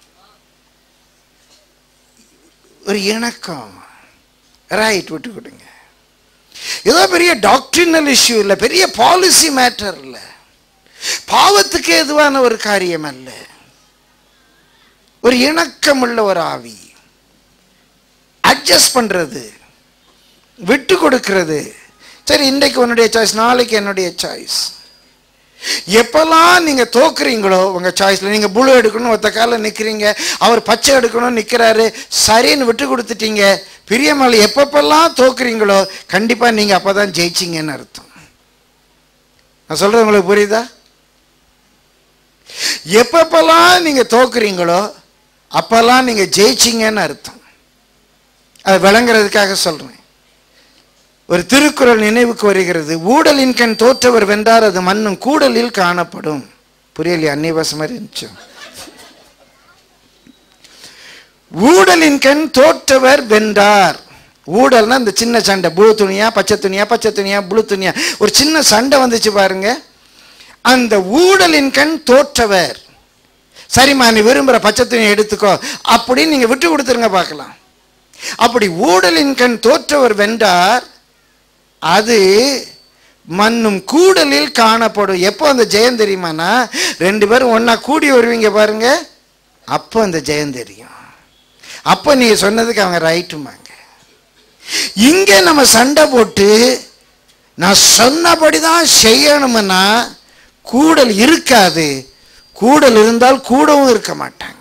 S1: ஒரு இணக்கம் ரைட் விட்டு கொடுங்க ஏதோ பெரிய டாக்டரினல் இஷ்யூ இல்லை பெரிய பாலிசி மேட்டர் இல்லை பாவத்துக்கு எதுவான ஒரு காரியம் அல்ல ஒரு இணக்கம் உள்ள ஒரு ஆவி அட்ஜஸ்ட் பண்றது விட்டு கொடுக்கிறது சரி இன்றைக்கு உன்னுடைய சாய்ஸ் நாளைக்கு என்னுடைய சாய்ஸ் எப்பெல்லாம் நீங்க தோக்குறீங்களோ உங்க சாய்ஸ்ல நீங்க புழு எடுக்கணும் ஒத்த காலில் நிக்கிறீங்க அவர் பச்சை எடுக்கணும் நிக்கிறாரு சரின்னு விட்டு கொடுத்துட்டீங்க பிரியமலை எப்பப்பெல்லாம் தோக்குறீங்களோ கண்டிப்பா நீங்க அப்பதான் ஜெயிச்சிங்கன்னு அர்த்தம் நான் சொல்றது உங்களுக்கு புரியுதா எப்பப்பெல்லாம் நீங்க தோக்குறீங்களோ அப்பெல்லாம் நீங்க ஜெயிச்சிங்கன்னு அர்த்தம் அதை விளங்குறதுக்காக சொல்றேன் ஒரு திருக்குறள் நினைவுக்கு வருகிறது ஊடலின் கண் தோற்றவர் வென்றார் அது மண்ணும் கூடலில் காணப்படும் புரியலையா அன்னிவாசம் மாதிரி இருந்துச்சு ஊடலின் கண் தோற்றவர் வென்றார் ஊடல்னா இந்த சின்ன சண்டை ப்ளூ துணியா பச்சை துணியா பச்சை துணியா ப்ளூ துணியா ஒரு சின்ன சண்டை வந்துச்சு பாருங்க அந்த ஊடலின் கண் தோற்றவர் சரிம்மா நீ விரும்புகிற பச்சை துணியை எடுத்துக்கோ அப்படின்னு நீங்கள் விட்டு கொடுத்துருங்க பார்க்கலாம் அப்படி ஊடலின் கண் தோற்றவர் வென்றார் அது மண்ணும் கூடலில் காணப்படும் எப்போ அந்த ஜெயம் தெரியுமானா ரெண்டு பேரும் ஒன்றா கூடி வருவீங்க பாருங்க அப்போ அந்த ஜெயம் தெரியும் அப்போ நீங்கள் சொன்னதுக்கு அவங்க ரைட்டுமாங்க இங்கே நம்ம சண்டை போட்டு நான் சொன்னபடி தான் செய்யணும்னா கூடல் இருக்காது கூடல் இருந்தால் கூடவும் இருக்க மாட்டாங்க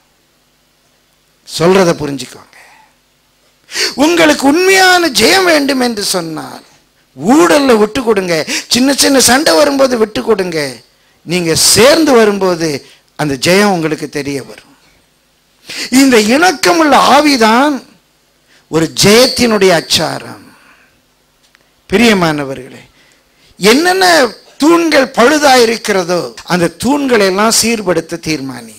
S1: சொல்றத புரிஞ்சுக்கோங்க உங்களுக்கு உண்மையான ஜெயம் வேண்டும் என்று சொன்னால் ஊழல்ல விட்டு கொடுங்க சின்ன சின்ன சண்டை வரும்போது விட்டு கொடுங்க நீங்க சேர்ந்து வரும்போது அந்த ஜெயம் உங்களுக்கு தெரிய வரும் இந்த இணக்கமுள்ள ஆவிதான் ஒரு ஜெயத்தினுடைய அச்சாரம் பிரியமானவர்களே என்னென்ன தூண்கள் பழுதா இருக்கிறதோ அந்த தூண்களை எல்லாம் சீர்படுத்த தீர்மானியுங்க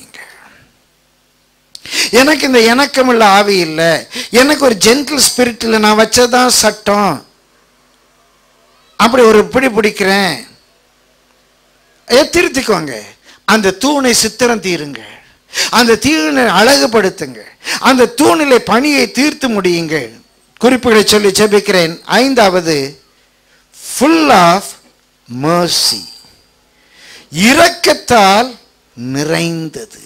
S1: எனக்கு இந்த இணக்கமுள்ள ஆவி இல்லை எனக்கு ஒரு ஜென்டில் ஸ்பிரிட் இல்லை நான் வச்சதான் சட்டம் அப்படி ஒரு பிடி பிடிக்கிறேன் ஏ, திருத்திக்கோங்க அந்த தூணை சித்திரம் தீருங்க அந்த தூணை அழகுபடுத்துங்க அந்த தூணிலே பணியை தீர்த்து முடியுங்கள் குறிப்புகளை சொல்லி ஜெபிக்கிறேன் ஐந்தாவது ஃபுல் ஆஃப் mercy இரக்கத்தால் நிறைந்தது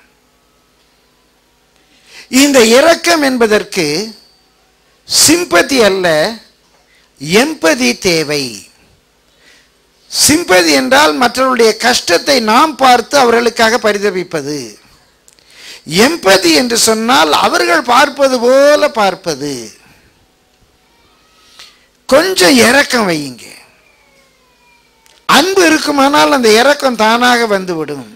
S1: இந்த இரக்கம் என்பதற்கு சிம்பதி அல்ல எம்பதி தேவை சிம்பதி என்றால் மற்றவர்களுடைய கஷ்டத்தை நாம் பார்த்து அவர்களுக்காக பரிதபிப்பது எம்பதி என்று சொன்னால் அவர்கள் பார்ப்பது போல பார்ப்பது கொஞ்சம் இரக்கம் வையுங்க அன்பு இருக்குமானால் அந்த இரக்கம் தானாக வந்துவிடும்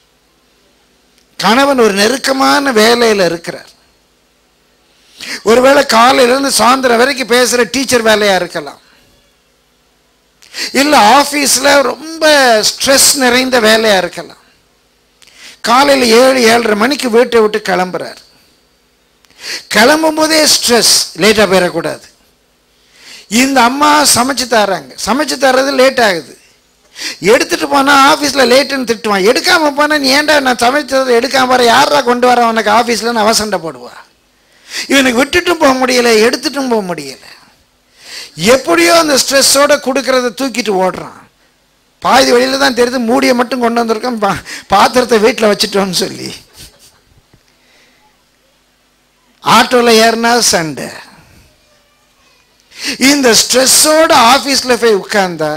S1: கணவன் ஒரு நெருக்கமான வேலையில் இருக்கிறார் ஒருவேளை காலையிலேருந்து சாயந்தரம் வரைக்கும் பேசுகிற டீச்சர் வேலையாக இருக்கலாம் இல்லை ஆஃபீஸில் ரொம்ப ஸ்ட்ரெஸ் நிறைந்த வேலையாக இருக்கலாம் காலையில் ஏழு ஏழரை மணிக்கு வீட்டை விட்டு கிளம்புறார் கிளம்பும் போதே ஸ்ட்ரெஸ் லேட்டாக போயிடக்கூடாது இந்த அம்மா சமைச்சு தராங்க சமைச்சு தர்றது லேட் ஆகுது எடுத்துட்டு போனா ஆஃபீஸில் லேட்டுன்னு திட்டுவான் எடுக்காம போனா நீ ஏன்டா நான் சமைச்சதை எடுக்காம வர யாரா கொண்டு வர உனக்கு ஆஃபீஸில் அவ சண்டை போடுவா இவனுக்கு விட்டுட்டும் போக முடியல எடுத்துட்டும் போக முடியல எப்படியோ அந்த ஸ்ட்ரெஸ்ஸோட கொடுக்கறத தூக்கிட்டு ஓடுறான் பாதி வழியில தான் தெரியுது மூடியை மட்டும் கொண்டு வந்திருக்கோம் பா பாத்திரத்தை வீட்டில் வச்சுட்டோன்னு சொல்லி ஆட்டோவில் ஏறினா சண்டை இந்த ஸ்ட்ரெஸ்ஸோட ஆஃபீஸில் போய் உட்கார்ந்தா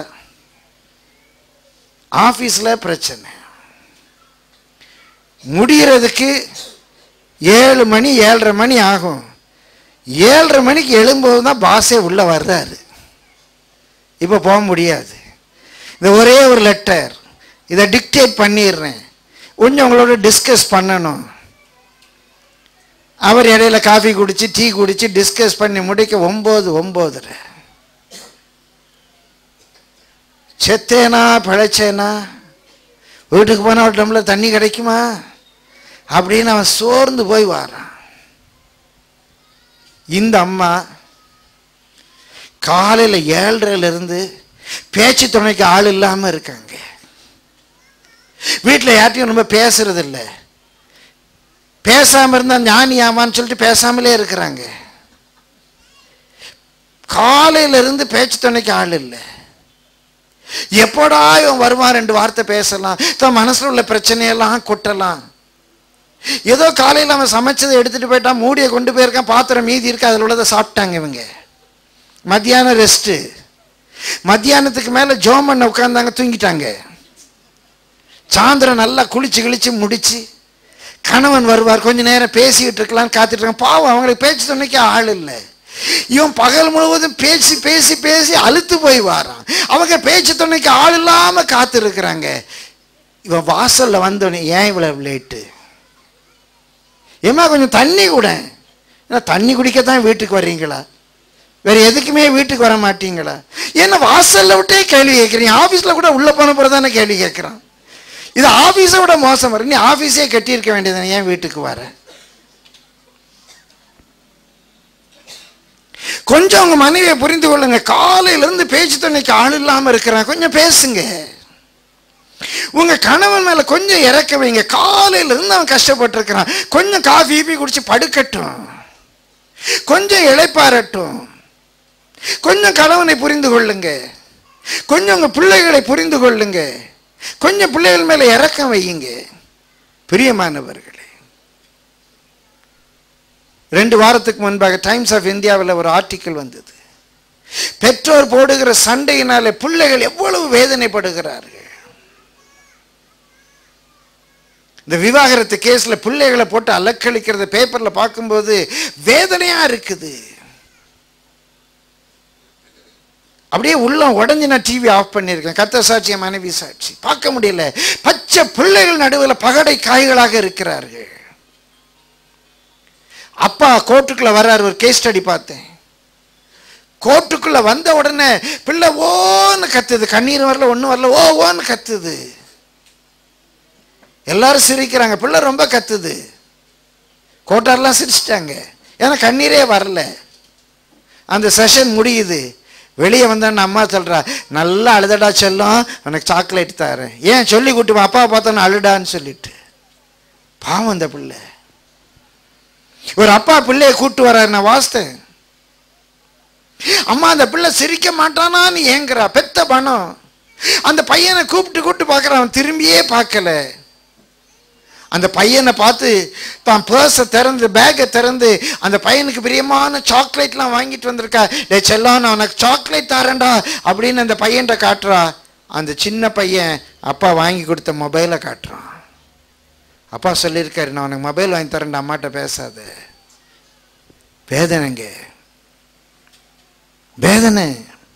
S1: ஆஃபீஸில் பிரச்சனை முடிகிறதுக்கு ஏழு மணி ஏழரை மணி ஆகும் ஏழரை மணிக்கு எழும்போது தான் பாஸே உள்ளே வர்றாரு இப்போ போக முடியாது இந்த ஒரே ஒரு லெட்டர் இதை டிக்டேட் பண்ணிடுறேன் கொஞ்சம் உங்களோட டிஸ்கஸ் பண்ணணும் அவர் இடையில காஃபி குடிச்சு டீ குடிச்சு டிஸ்கஸ் பண்ணி முடிக்க ஒம்பது ஒம்போதுரை செத்தேனா பிழைச்சேனா வீட்டுக்கு போனால் ஒரு டம்ளர் தண்ணி கிடைக்குமா அப்படின்னு அவன் சோர்ந்து போய் வாரான் இந்த அம்மா காலையில் ஏழரையிலிருந்து பேச்சு துணைக்கு ஆள் இல்லாமல் இருக்காங்க வீட்டில் யார்ட்டையும் ரொம்ப பேசுறது இல்லை பேசாமல் இருந்தால் ஞானியாமான்னு சொல்லிட்டு பேசாமலே இருக்கிறாங்க காலையிலிருந்து பேச்சு துணைக்கு ஆள் இல்லை எப்படா இவன் வருவான் ரெண்டு வார்த்தை பேசலாம் தன் மனசில் உள்ள பிரச்சனையெல்லாம் கொட்டலாம் ஏதோ காலையில் அவன் சமைச்சதை எடுத்துகிட்டு போயிட்டான் மூடியை கொண்டு போயிருக்கான் பாத்திரம் மீதி இருக்கு அதில் உள்ளதை சாப்பிட்டாங்க இவங்க மத்தியானம் ரெஸ்ட்டு மத்தியானத்துக்கு மேலே ஜோம் பண்ண உட்காந்தாங்க தூங்கிட்டாங்க சாயந்தரம் நல்லா குளிச்சு கிழிச்சு முடிச்சு கணவன் வருவார் கொஞ்ச நேரம் பேசிக்கிட்டு இருக்கலாம்னு காத்துட்டு இருக்கான் பாவம் அவங்களுக்கு பேச்சு துணைக்கு ஆள் இல்லை இவன் பகல் முழுவதும் பேசி பேசி பேசி அழுத்து போய் வாரான் அவங்க பேச்சு துணைக்கு ஆள் இல்லாமல் காத்து இருக்கிறாங்க இவன் வாசலில் வந்தோடனே ஏன் இவ்வளவு லேட்டு ஏமா கொஞ்சம் தண்ணி கூட ஏன்னா தண்ணி குடிக்கத்தான் வீட்டுக்கு வர்றீங்களா வேற எதுக்குமே வீட்டுக்கு வர மாட்டீங்களா ஏன்னா வாசல்ல விட்டே கேள்வி கேட்குறீங்க ஆஃபீஸில் கூட உள்ளே போன பிறகு தானே கேள்வி கேட்குறான் இது ஆஃபீஸை விட மோசம் வரும் நீ ஆஃபீஸே கட்டியிருக்க வேண்டியது ஏன் வீட்டுக்கு வர கொஞ்சம் உங்க மனைவியை புரிந்து கொள்ளுங்க காலையிலேருந்து பேச்சு துணைக்கு ஆள் இல்லாமல் இருக்கிறான் கொஞ்சம் பேசுங்க உங்க கணவன் மேல கொஞ்சம் இறக்க வைங்க காலையில இருந்து அவன் கஷ்டப்பட்டு இருக்கிறான் கொஞ்சம் காஃபி ஈபி குடிச்சு படுக்கட்டும் கொஞ்சம் இளைப்பாரட்டும் கொஞ்சம் கணவனை புரிந்து கொள்ளுங்க கொஞ்சம் உங்க பிள்ளைகளை புரிந்து கொள்ளுங்க கொஞ்சம் பிள்ளைகள் மேல இறக்கம் வையுங்க பிரியமானவர்களே ரெண்டு வாரத்துக்கு முன்பாக டைம்ஸ் ஆஃப் இந்தியாவில் ஒரு ஆர்டிக்கிள் வந்தது பெற்றோர் போடுகிற சண்டையினாலே பிள்ளைகள் எவ்வளவு வேதனைப்படுகிறார்கள் இந்த விவாகரத்து கேஸில் பிள்ளைகளை போட்டு அலக்களிக்கிறத பேப்பரில் பார்க்கும்போது வேதனையாக இருக்குது அப்படியே உள்ளம் உடஞ்சி நான் டிவி ஆஃப் பண்ணியிருக்கேன் கத்த சாட்சி என் மனைவி சாட்சி பார்க்க முடியல பச்சை பிள்ளைகள் நடுவில் பகடை காய்களாக இருக்கிறார்கள் அப்பா கோர்ட்டுக்குள்ள வர்றாரு ஒரு கேஸ் ஸ்டடி பார்த்தேன் கோர்ட்டுக்குள்ள வந்த உடனே பிள்ளை ஓன்னு கத்துது கண்ணீர் வரல ஒன்றும் வரல ஓ ஓன்னு கத்துது எல்லாரும் சிரிக்கிறாங்க பிள்ளை ரொம்ப கத்துது கோட்டாரெலாம் சிரிச்சிட்டாங்க ஏன்னா கண்ணீரே வரல அந்த செஷன் முடியுது வெளியே வந்தோன்னு அம்மா சொல்கிறா நல்லா அழுதடா செல்லம் உனக்கு சாக்லேட் தரேன் ஏன் சொல்லி கூட்டு அப்பா பார்த்தோன்னு அழுடான்னு சொல்லிட்டு பாவம் அந்த பிள்ளை ஒரு அப்பா பிள்ளைய கூட்டு வர்றாரு நான் வாசித்தேன் அம்மா அந்த பிள்ளை சிரிக்க மாட்டானான்னு ஏங்குறா பெத்த பணம் அந்த பையனை கூப்பிட்டு கூப்பிட்டு பார்க்குறான் திரும்பியே பார்க்கல அந்த பையனை பார்த்து தான் பர்ஸை திறந்து பேக்கை திறந்து அந்த பையனுக்கு பிரியமான சாக்லேட்லாம் வாங்கிட்டு வந்திருக்கா டே செல்லம் நான் உனக்கு சாக்லேட் தரேன்டா அப்படின்னு அந்த பையன்கிட்ட காட்டுறா அந்த சின்ன பையன் அப்பா வாங்கி கொடுத்த மொபைலை காட்டுறான் அப்பா சொல்லியிருக்காரு நான் உனக்கு மொபைல் வாங்கி தரேன்டா அம்மாட்ட பேசாத வேதனைங்க வேதனை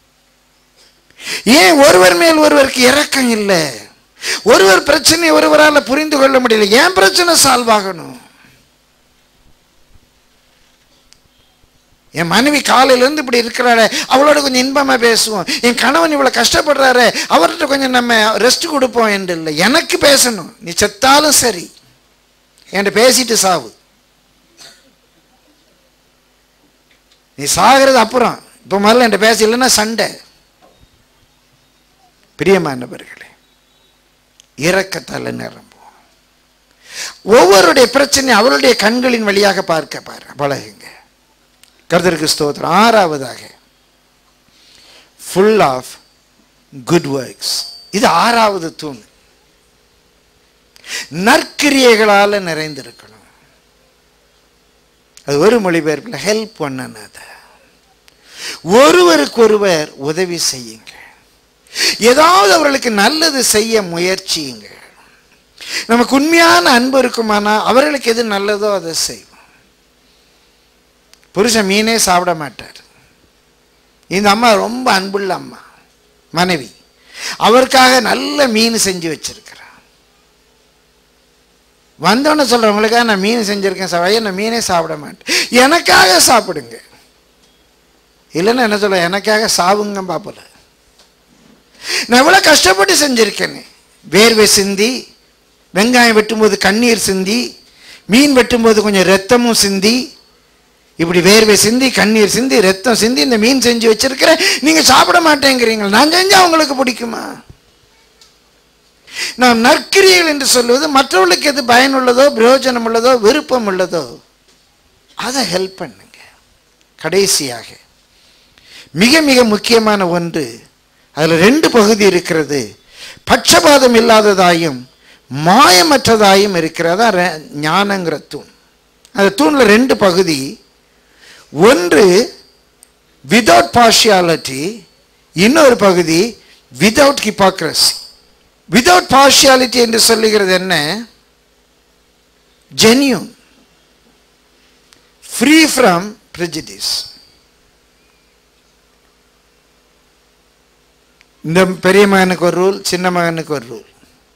S1: ஏன் ஒருவர் மேல் ஒருவருக்கு இரக்கம் இல்லை ஒருவர் பிரச்சனை ஒருவரால் புரிந்து கொள்ள முடியல ஏன் பிரச்சனை சால்வ் ஆகணும் என் மனைவி காலையிலேருந்து இப்படி இருக்கிறாரு அவளோட கொஞ்சம் இன்பமாக பேசுவோம் என் கணவன் இவ்வளோ கஷ்டப்படுறாரு அவர்கிட்ட கொஞ்சம் நம்ம ரெஸ்ட் கொடுப்போம் என்று இல்லை எனக்கு பேசணும் நீ செத்தாலும் சரி என்கிட்ட பேசிட்டு சாவு நீ சாகிறது அப்புறம் இப்போ முதல்ல என்கிட்ட பேச இல்லைன்னா சண்டை பிரியமானவர்களே இரக்கத்தால் நிரம்பும் ஒவ்வொருடைய பிரச்சனை அவருடைய கண்களின் வழியாக பார்க்க பாரு பழகுங்க கருதருக்கு ஸ்தோத்திரம் ஆறாவதாக ஃபுல் ஆஃப் குட் ஒர்க்ஸ் இது ஆறாவது தூண் நற்கிரியைகளால் நிறைந்திருக்கணும் அது ஒரு மொழிபெயர்ப்பில் ஹெல்ப் பண்ணனத ஒருவருக்கொருவர் உதவி செய்யுங்க ஏதாவது அவர்களுக்கு நல்லது செய்ய முயற்சியுங்க நமக்கு உண்மையான அன்பு இருக்குமானா அவர்களுக்கு எது நல்லதோ அதை செய்வோம் புருஷன் மீனே சாப்பிட மாட்டார் இந்த அம்மா ரொம்ப அன்புள்ள அம்மா மனைவி அவருக்காக நல்ல மீன் செஞ்சு வச்சிருக்கிறார் வந்தோன்னு சொல்கிறவங்களுக்காக நான் மீன் செஞ்சுருக்கேன் சார் ஐயா நான் மீனே சாப்பிட மாட்டேன் எனக்காக சாப்பிடுங்க இல்லைன்னா என்ன சொல்ல எனக்காக சாவுங்க பாப்பல நான் எவ்வளோ கஷ்டப்பட்டு செஞ்சுருக்கேன்னு வேர்வை சிந்தி வெங்காயம் வெட்டும்போது கண்ணீர் சிந்தி மீன் வெட்டும்போது கொஞ்சம் ரத்தமும் சிந்தி இப்படி வேர்வை சிந்தி கண்ணீர் சிந்தி ரத்தம் சிந்தி இந்த மீன் செஞ்சு வச்சிருக்கிறேன் நீங்கள் சாப்பிட மாட்டேங்கிறீங்க நான் செஞ்சால் உங்களுக்கு பிடிக்குமா நாம் நற்கிரியல் என்று சொல்வது மற்றவர்களுக்கு எது பயனுள்ளதோ பிரயோஜனம் உள்ளதோ விருப்பம் உள்ளதோ அதை ஹெல்ப் பண்ணுங்க கடைசியாக மிக மிக முக்கியமான ஒன்று அதில் ரெண்டு பகுதி இருக்கிறது பட்சபாதம் இல்லாததாயும் மாயமற்றதாயும் இருக்கிறதா ரெ- ஞானங்கிற தூண் அந்த தூணில் ரெண்டு பகுதி ஒன்று விதவுட் பார்ஷியாலிட்டி இன்னொரு பகுதி விதவுட் ஹிப்பாக்ரஸி விதவுட் பார்ஷியாலிட்டி என்று சொல்லுகிறது என்ன ஜென்யூன் ஃப்ரீ ஃப்ரம் ப்ரிஜிடிஸ் இந்த பெரிய மகனுக்கு ஒரு ரூல் சின்ன மகனுக்கு ஒரு ரூல்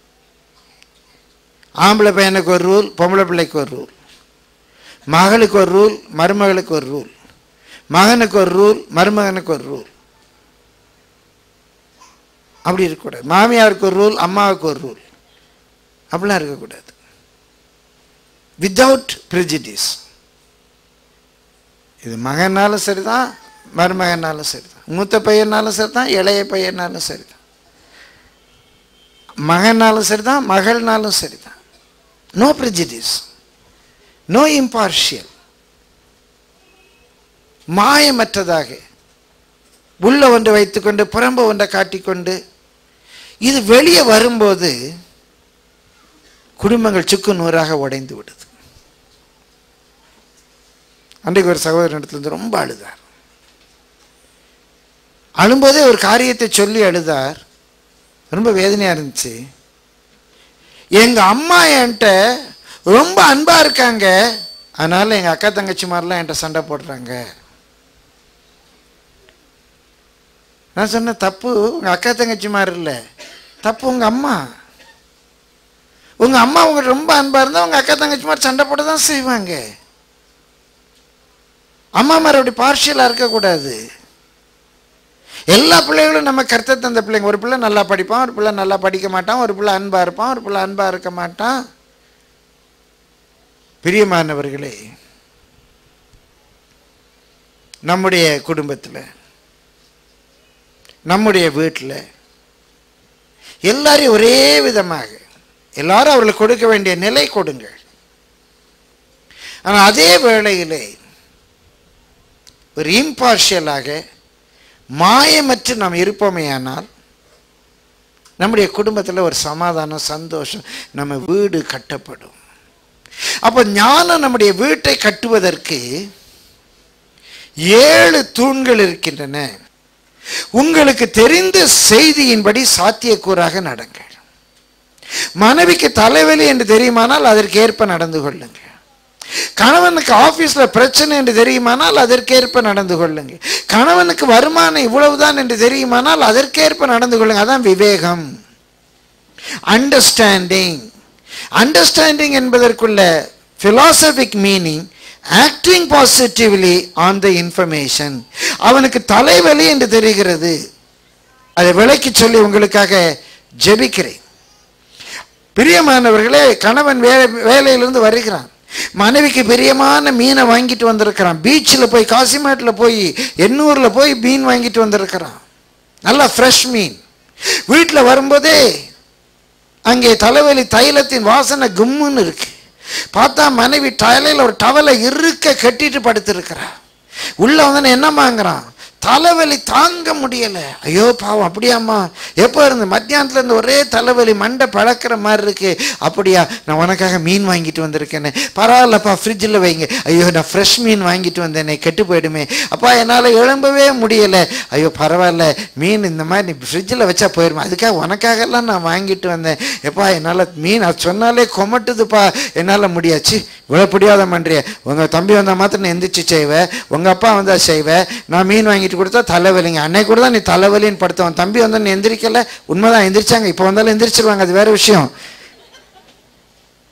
S1: ஆம்பளை பையனுக்கு ஒரு ரூல் பொம்பளை பிள்ளைக்கு ஒரு ரூல் மகளுக்கு ஒரு ரூல் மருமகளுக்கு ஒரு ரூல் மகனுக்கு ஒரு ரூல் மருமகனுக்கு ஒரு ரூல் அப்படி இருக்கக்கூடாது மாமியாருக்கு ஒரு ரூல் அம்மாவுக்கு ஒரு ரூல் அப்படிலாம் இருக்கக்கூடாது வித்தவுட் ப்ரிஜிடிஸ் இது மகனாலும் சரிதான் மருமகனாலும் சரிதான் மூத்த பையனாலும் சரிதான் இளைய பையனாலும் சரிதான் மகனாலும் சரிதான் மகள்னாலும் சரிதான் நோ ப்ரிஜிடிஸ் நோ இம்பார்ஷியல் மாயமற்றதாக உள்ள ஒன்றை வைத்துக்கொண்டு புறம்பு ஒன்றை காட்டிக்கொண்டு இது வெளியே வரும்போது குடும்பங்கள் சுக்கு நூறாக உடைந்து விடுது அன்றைக்கு ஒரு சகோதரனிடத்துலேருந்து ரொம்ப அழுதார் அழும்போதே ஒரு காரியத்தை சொல்லி அழுதார் ரொம்ப வேதனையாக இருந்துச்சு எங்கள் அம்மா என்கிட்ட ரொம்ப அன்பாக இருக்காங்க அதனால் எங்கள் அக்கா தங்கச்சி மாதிரிலாம் என்கிட்ட சண்டை போடுறாங்க நான் சொன்னேன் தப்பு உங்கள் அக்கா தங்கச்சி மாதிரி இல்லை தப்பு உங்கள் அம்மா உங்கள் அம்மா உங்க ரொம்ப அன்பாக இருந்தால் உங்கள் அக்கா தங்கச்சி மாதிரி சண்டை போட தான் செய்வாங்க அம்மா மாதிரி அப்படி பார்ஷியலாக இருக்கக்கூடாது எல்லா பிள்ளைகளும் நம்ம கருத்தை தந்த பிள்ளைங்க ஒரு பிள்ளை நல்லா படிப்பான் ஒரு பிள்ளை நல்லா படிக்க மாட்டான் ஒரு பிள்ளை அன்பாக இருப்பான் ஒரு பிள்ளை அன்பாக இருக்க மாட்டான் பிரியமானவர்களே நம்முடைய குடும்பத்தில் நம்முடைய வீட்டில் எல்லாரையும் ஒரே விதமாக எல்லாரும் அவர்களுக்கு கொடுக்க வேண்டிய நிலை கொடுங்கள் ஆனால் அதே வேளையிலே ஒரு இம்பார்ஷியலாக மாயமற்று நாம் இருப்போமேயானால் நம்முடைய குடும்பத்தில் ஒரு சமாதானம் சந்தோஷம் நம்ம வீடு கட்டப்படும் அப்போ ஞானம் நம்முடைய வீட்டை கட்டுவதற்கு ஏழு தூண்கள் இருக்கின்றன உங்களுக்கு தெரிந்த செய்தியின்படி சாத்தியக்கூறாக நடங்கள் மனைவிக்கு தலைவலி என்று தெரியுமானால் அதற்கு ஏற்ப நடந்து கொள்ளுங்கள் கணவனுக்கு ஆபீஸ்ல பிரச்சனை என்று தெரியுமானால் அதற்கேற்ப நடந்து கொள்ளுங்க கணவனுக்கு வருமானம் இவ்வளவுதான் என்று தெரியுமானால் அதற்கேற்ப நடந்து கொள்ளுங்க அதான் விவேகம் அண்டர்ஸ்டாண்டிங் அண்டர்ஸ்டாண்டிங் என்பதற்குள்ள philosophic meaning acting positively on the information அவனுக்கு தலைவலி என்று தெரிகிறது அதை விளக்கி சொல்லி உங்களுக்காக ஜெபிக்கிறேன் பிரியமானவர்களே கணவன் வேலை வேலையிலிருந்து வருகிறான் மனைவிக்கு பிரியமான மீனை வாங்கிட்டு வந்திருக்கிறான் பீச்சில் போய் காசிமேட்டில் போய் எண்ணூரில் போய் மீன் வாங்கிட்டு வந்திருக்கிறான் நல்லா ஃப்ரெஷ் மீன் வீட்டில் வரும்போதே அங்கே தலைவலி தைலத்தின் வாசனை கும்முன்னு இருக்கு பார்த்தா மனைவி தலையில் ஒரு டவலை இருக்க கட்டிட்டு படுத்திருக்கிறா உள்ள வந்து என்ன வாங்குறான் தலைவலி தாங்க முடியல ஐயோ பாவம் அப்படியாம்மா எப்போ இருந்து மத்தியானத்துல இருந்து ஒரே தலைவலி மண்டை பழக்கிற மாதிரி இருக்கு அப்படியா நான் உனக்காக மீன் வாங்கிட்டு வந்திருக்கேனே பரவாயில்லப்பா ஃப்ரிட்ஜில் வைங்க ஐயோ நான் ஃப்ரெஷ் மீன் வாங்கிட்டு வந்தேனே கெட்டு போயிடுமே அப்பா என்னால் எழும்பவே முடியலை ஐயோ பரவாயில்ல மீன் இந்த மாதிரி நீ ஃப்ரிட்ஜில் வச்சா போயிடுமா அதுக்காக உனக்காகலாம் நான் வாங்கிட்டு வந்தேன் எப்பா என்னால் மீன் அது சொன்னாலே கொமட்டுதுப்பா என்னால் முடியாச்சு இவ்வளோ பிடிவாத பண்ணுறிய உங்கள் தம்பி வந்தால் மாத்திரம் நீ எந்திரிச்சு செய்வேன் உங்கள் அப்பா வந்தால் செய்வேன் நான் மீன் வாங்கிட்டு கொடுத்தா தலைவலிங்க அன்னைக்கு கூட தான் நீ தலைவலின்னு படுத்தவன் தம்பி வந்தா நீ எந்திரிக்கல உண்மைதான் எந்திரிச்சாங்க இப்போ வந்தாலும் எந்திரிச்சிருவாங்க அது வேற விஷயம்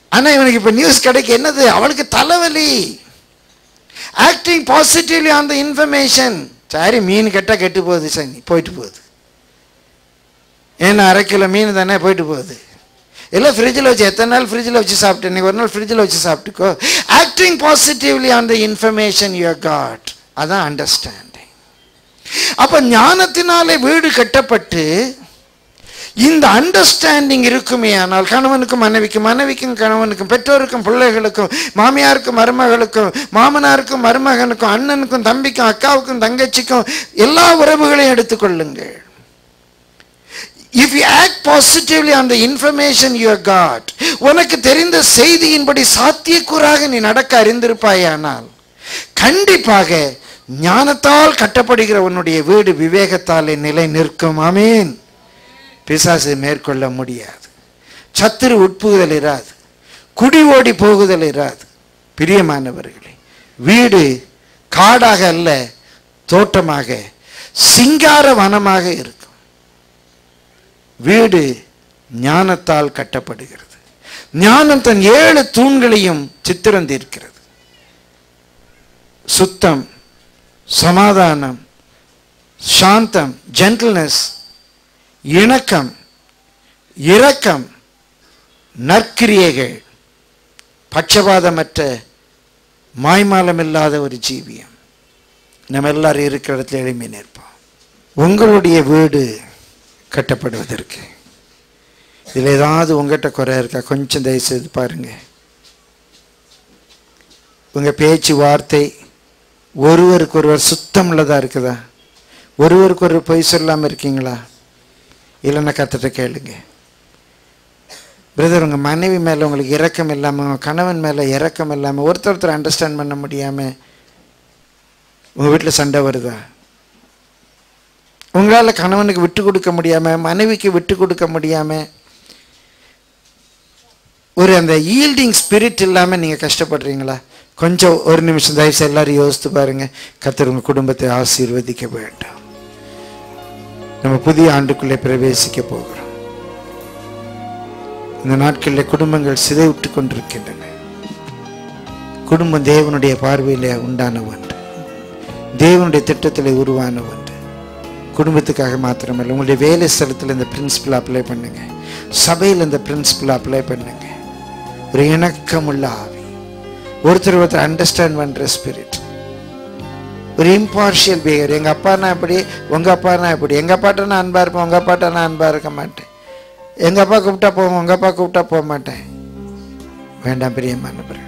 S1: ஆனா இவனுக்கு இப்ப நியூஸ் கிடைக்க என்னது அவளுக்கு தலைவலி acting positively on the information சரி மீன் கெட்டா கெட்டு போகுது சரி போயிட்டு போகுது ஏன்னா அரை கிலோ மீன் தானே போயிட்டு போகுது இல்லை ஃப்ரிட்ஜில் வச்சு எத்தனை நாள் ஃப்ரிட்ஜில் வச்சு சாப்பிட்டு இன்னைக்கு ஒரு நாள் ஃப்ரிட்ஜில் வச்சு சாப்பிட்டுக்கோ acting positively on the information you've got அதான் அண்டர்ஸ்டாண்டிங் அப்போ ஞானத்தினாலே வீடு கட்டப்பட்டு இந்த அண்டர்ஸ்டாண்டிங் இருக்குமே ஆனால் கணவனுக்கும் மனைவிக்கும் மனைவிக்கும் கணவனுக்கும் பெற்றோருக்கும் பிள்ளைகளுக்கும் மாமியாருக்கும் மருமகளுக்கும் மாமனாருக்கும் மருமகனுக்கும் அண்ணனுக்கும் தம்பிக்கும் அக்காவுக்கும் தங்கச்சிக்கும் எல்லா உறவுகளையும் எடுத்துக்கொள்ளுங்கள் if you act positively on the information you've got உனக்கு தெரிந்த செய்தியின்படி சாத்தியக்கூறாக நீ நடக்க அறிந்திருப்பாயானால் கண்டிப்பாக ஞானத்தால் கட்டப்படுகிற உன்னுடைய வீடு விவேகத்தாலே நிலை நிற்கும் ஆமீன் பிசாசு மேற்கொள்ள முடியாது சத்துரு உட்புகுதல் இராது குடி ஓடி போகுதல் இராது பிரியமானவர்களே வீடு காடாக அல்ல தோட்டமாக சிங்கார வனமாக இருக்கும் வீடு ஞானத்தால் கட்டப்படுகிறது ஞானம் தன் ஏழு தூண்களையும் சித்திரம் தீர்க்கிறது சுத்தம் சமாதானம் சாந்தம் ஜென்டில்னஸ் இணக்கம் இரக்கம் நற்கிரியைகள் பட்சபாதமற்ற மாய்மாலம் இல்லாத ஒரு ஜீவியம் நம்ம எல்லாரும் இருக்கிற இடத்துல எழுப்பி நிற்போம் உங்களுடைய வீடு கட்டப்படுவதற்கு இதில் ஏதாவது உங்கள்கிட்ட குறை இருக்கா கொஞ்சம் தயவு செய்து பாருங்க உங்கள் பேச்சு வார்த்தை ஒருவருக்கு ஒருவர் சுத்தம் உள்ளதாக இருக்குதா ஒருவருக்கு ஒரு பொய் சொல்லாமல் இருக்கீங்களா இல்லைன்னா கற்றுட்டு கேளுங்க பிரதர் உங்கள் மனைவி மேலே உங்களுக்கு இரக்கம் இல்லாமல் உங்கள் கணவன் மேலே இரக்கம் இல்லாமல் ஒருத்தர் ஒருத்தர் அண்டர்ஸ்டாண்ட் பண்ண முடியாமல் உங்கள் வீட்டில் சண்டை வருதா உங்களால் கணவனுக்கு விட்டு கொடுக்க முடியாமல் மனைவிக்கு விட்டு கொடுக்க முடியாமல் ஒரு அந்த ஈல்டிங் ஸ்பிரிட் இல்லாமல் நீங்கள் கஷ்டப்படுறீங்களா கொஞ்சம் ஒரு நிமிஷம் தயவுசெய்து எல்லாரும் யோசித்து பாருங்க கத்தர் உங்கள் குடும்பத்தை ஆசீர்வதிக்க வேண்டும் நம்ம புதிய ஆண்டுக்குள்ளே பிரவேசிக்க போகிறோம் இந்த நாட்களில் குடும்பங்கள் சிதைவிட்டு கொண்டிருக்கின்றன குடும்பம் தேவனுடைய பார்வையில் உண்டான ஒன்று தேவனுடைய திட்டத்தில் உருவான ஒன்று குடும்பத்துக்காக மாத்திரமல்ல உங்களுடைய வேலை ஸ்தலத்தில் இந்த பிரின்சிபல் அப்ளை பண்ணுங்க சபையில் இந்த பிரின்சிபல் அப்ளை பண்ணுங்க ஒரு இணக்கமுள்ள ஆவி ஒருத்தர் ஒருத்தர் அண்டர்ஸ்டாண்ட் பண்ணுற ஸ்பிரிட் ஒரு இம்பார்ஷியல் பிஹேவியர் எங்கள் அப்பானா எப்படி உங்கள் அப்பானா எப்படி எங்கள் அப்பாட்ட நான் அன்பாக இருப்பேன் உங்கள் அப்பாட்ட நான் அன்பாக இருக்க மாட்டேன் எங்கள் அப்பா கூப்பிட்டா போவோம் உங்கள் அப்பா கூப்பிட்டா போக மாட்டேன் வேண்டாம் பிரியமானவர்களே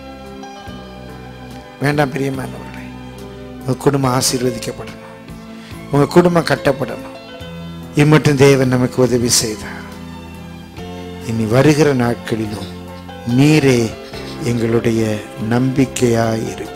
S1: வேண்டாம் பிரியமானவர்களே உங்கள் குடும்பம் ஆசீர்வதிக்கப்படணும் உங்கள் குடும்பம் கட்டப்படணும் இம்மட்டும் தேவன் நமக்கு உதவி செய்தார் இனி வருகிற நாட்களிலும் நீரே எங்களுடைய நம்பிக்கையாய் இருக்கு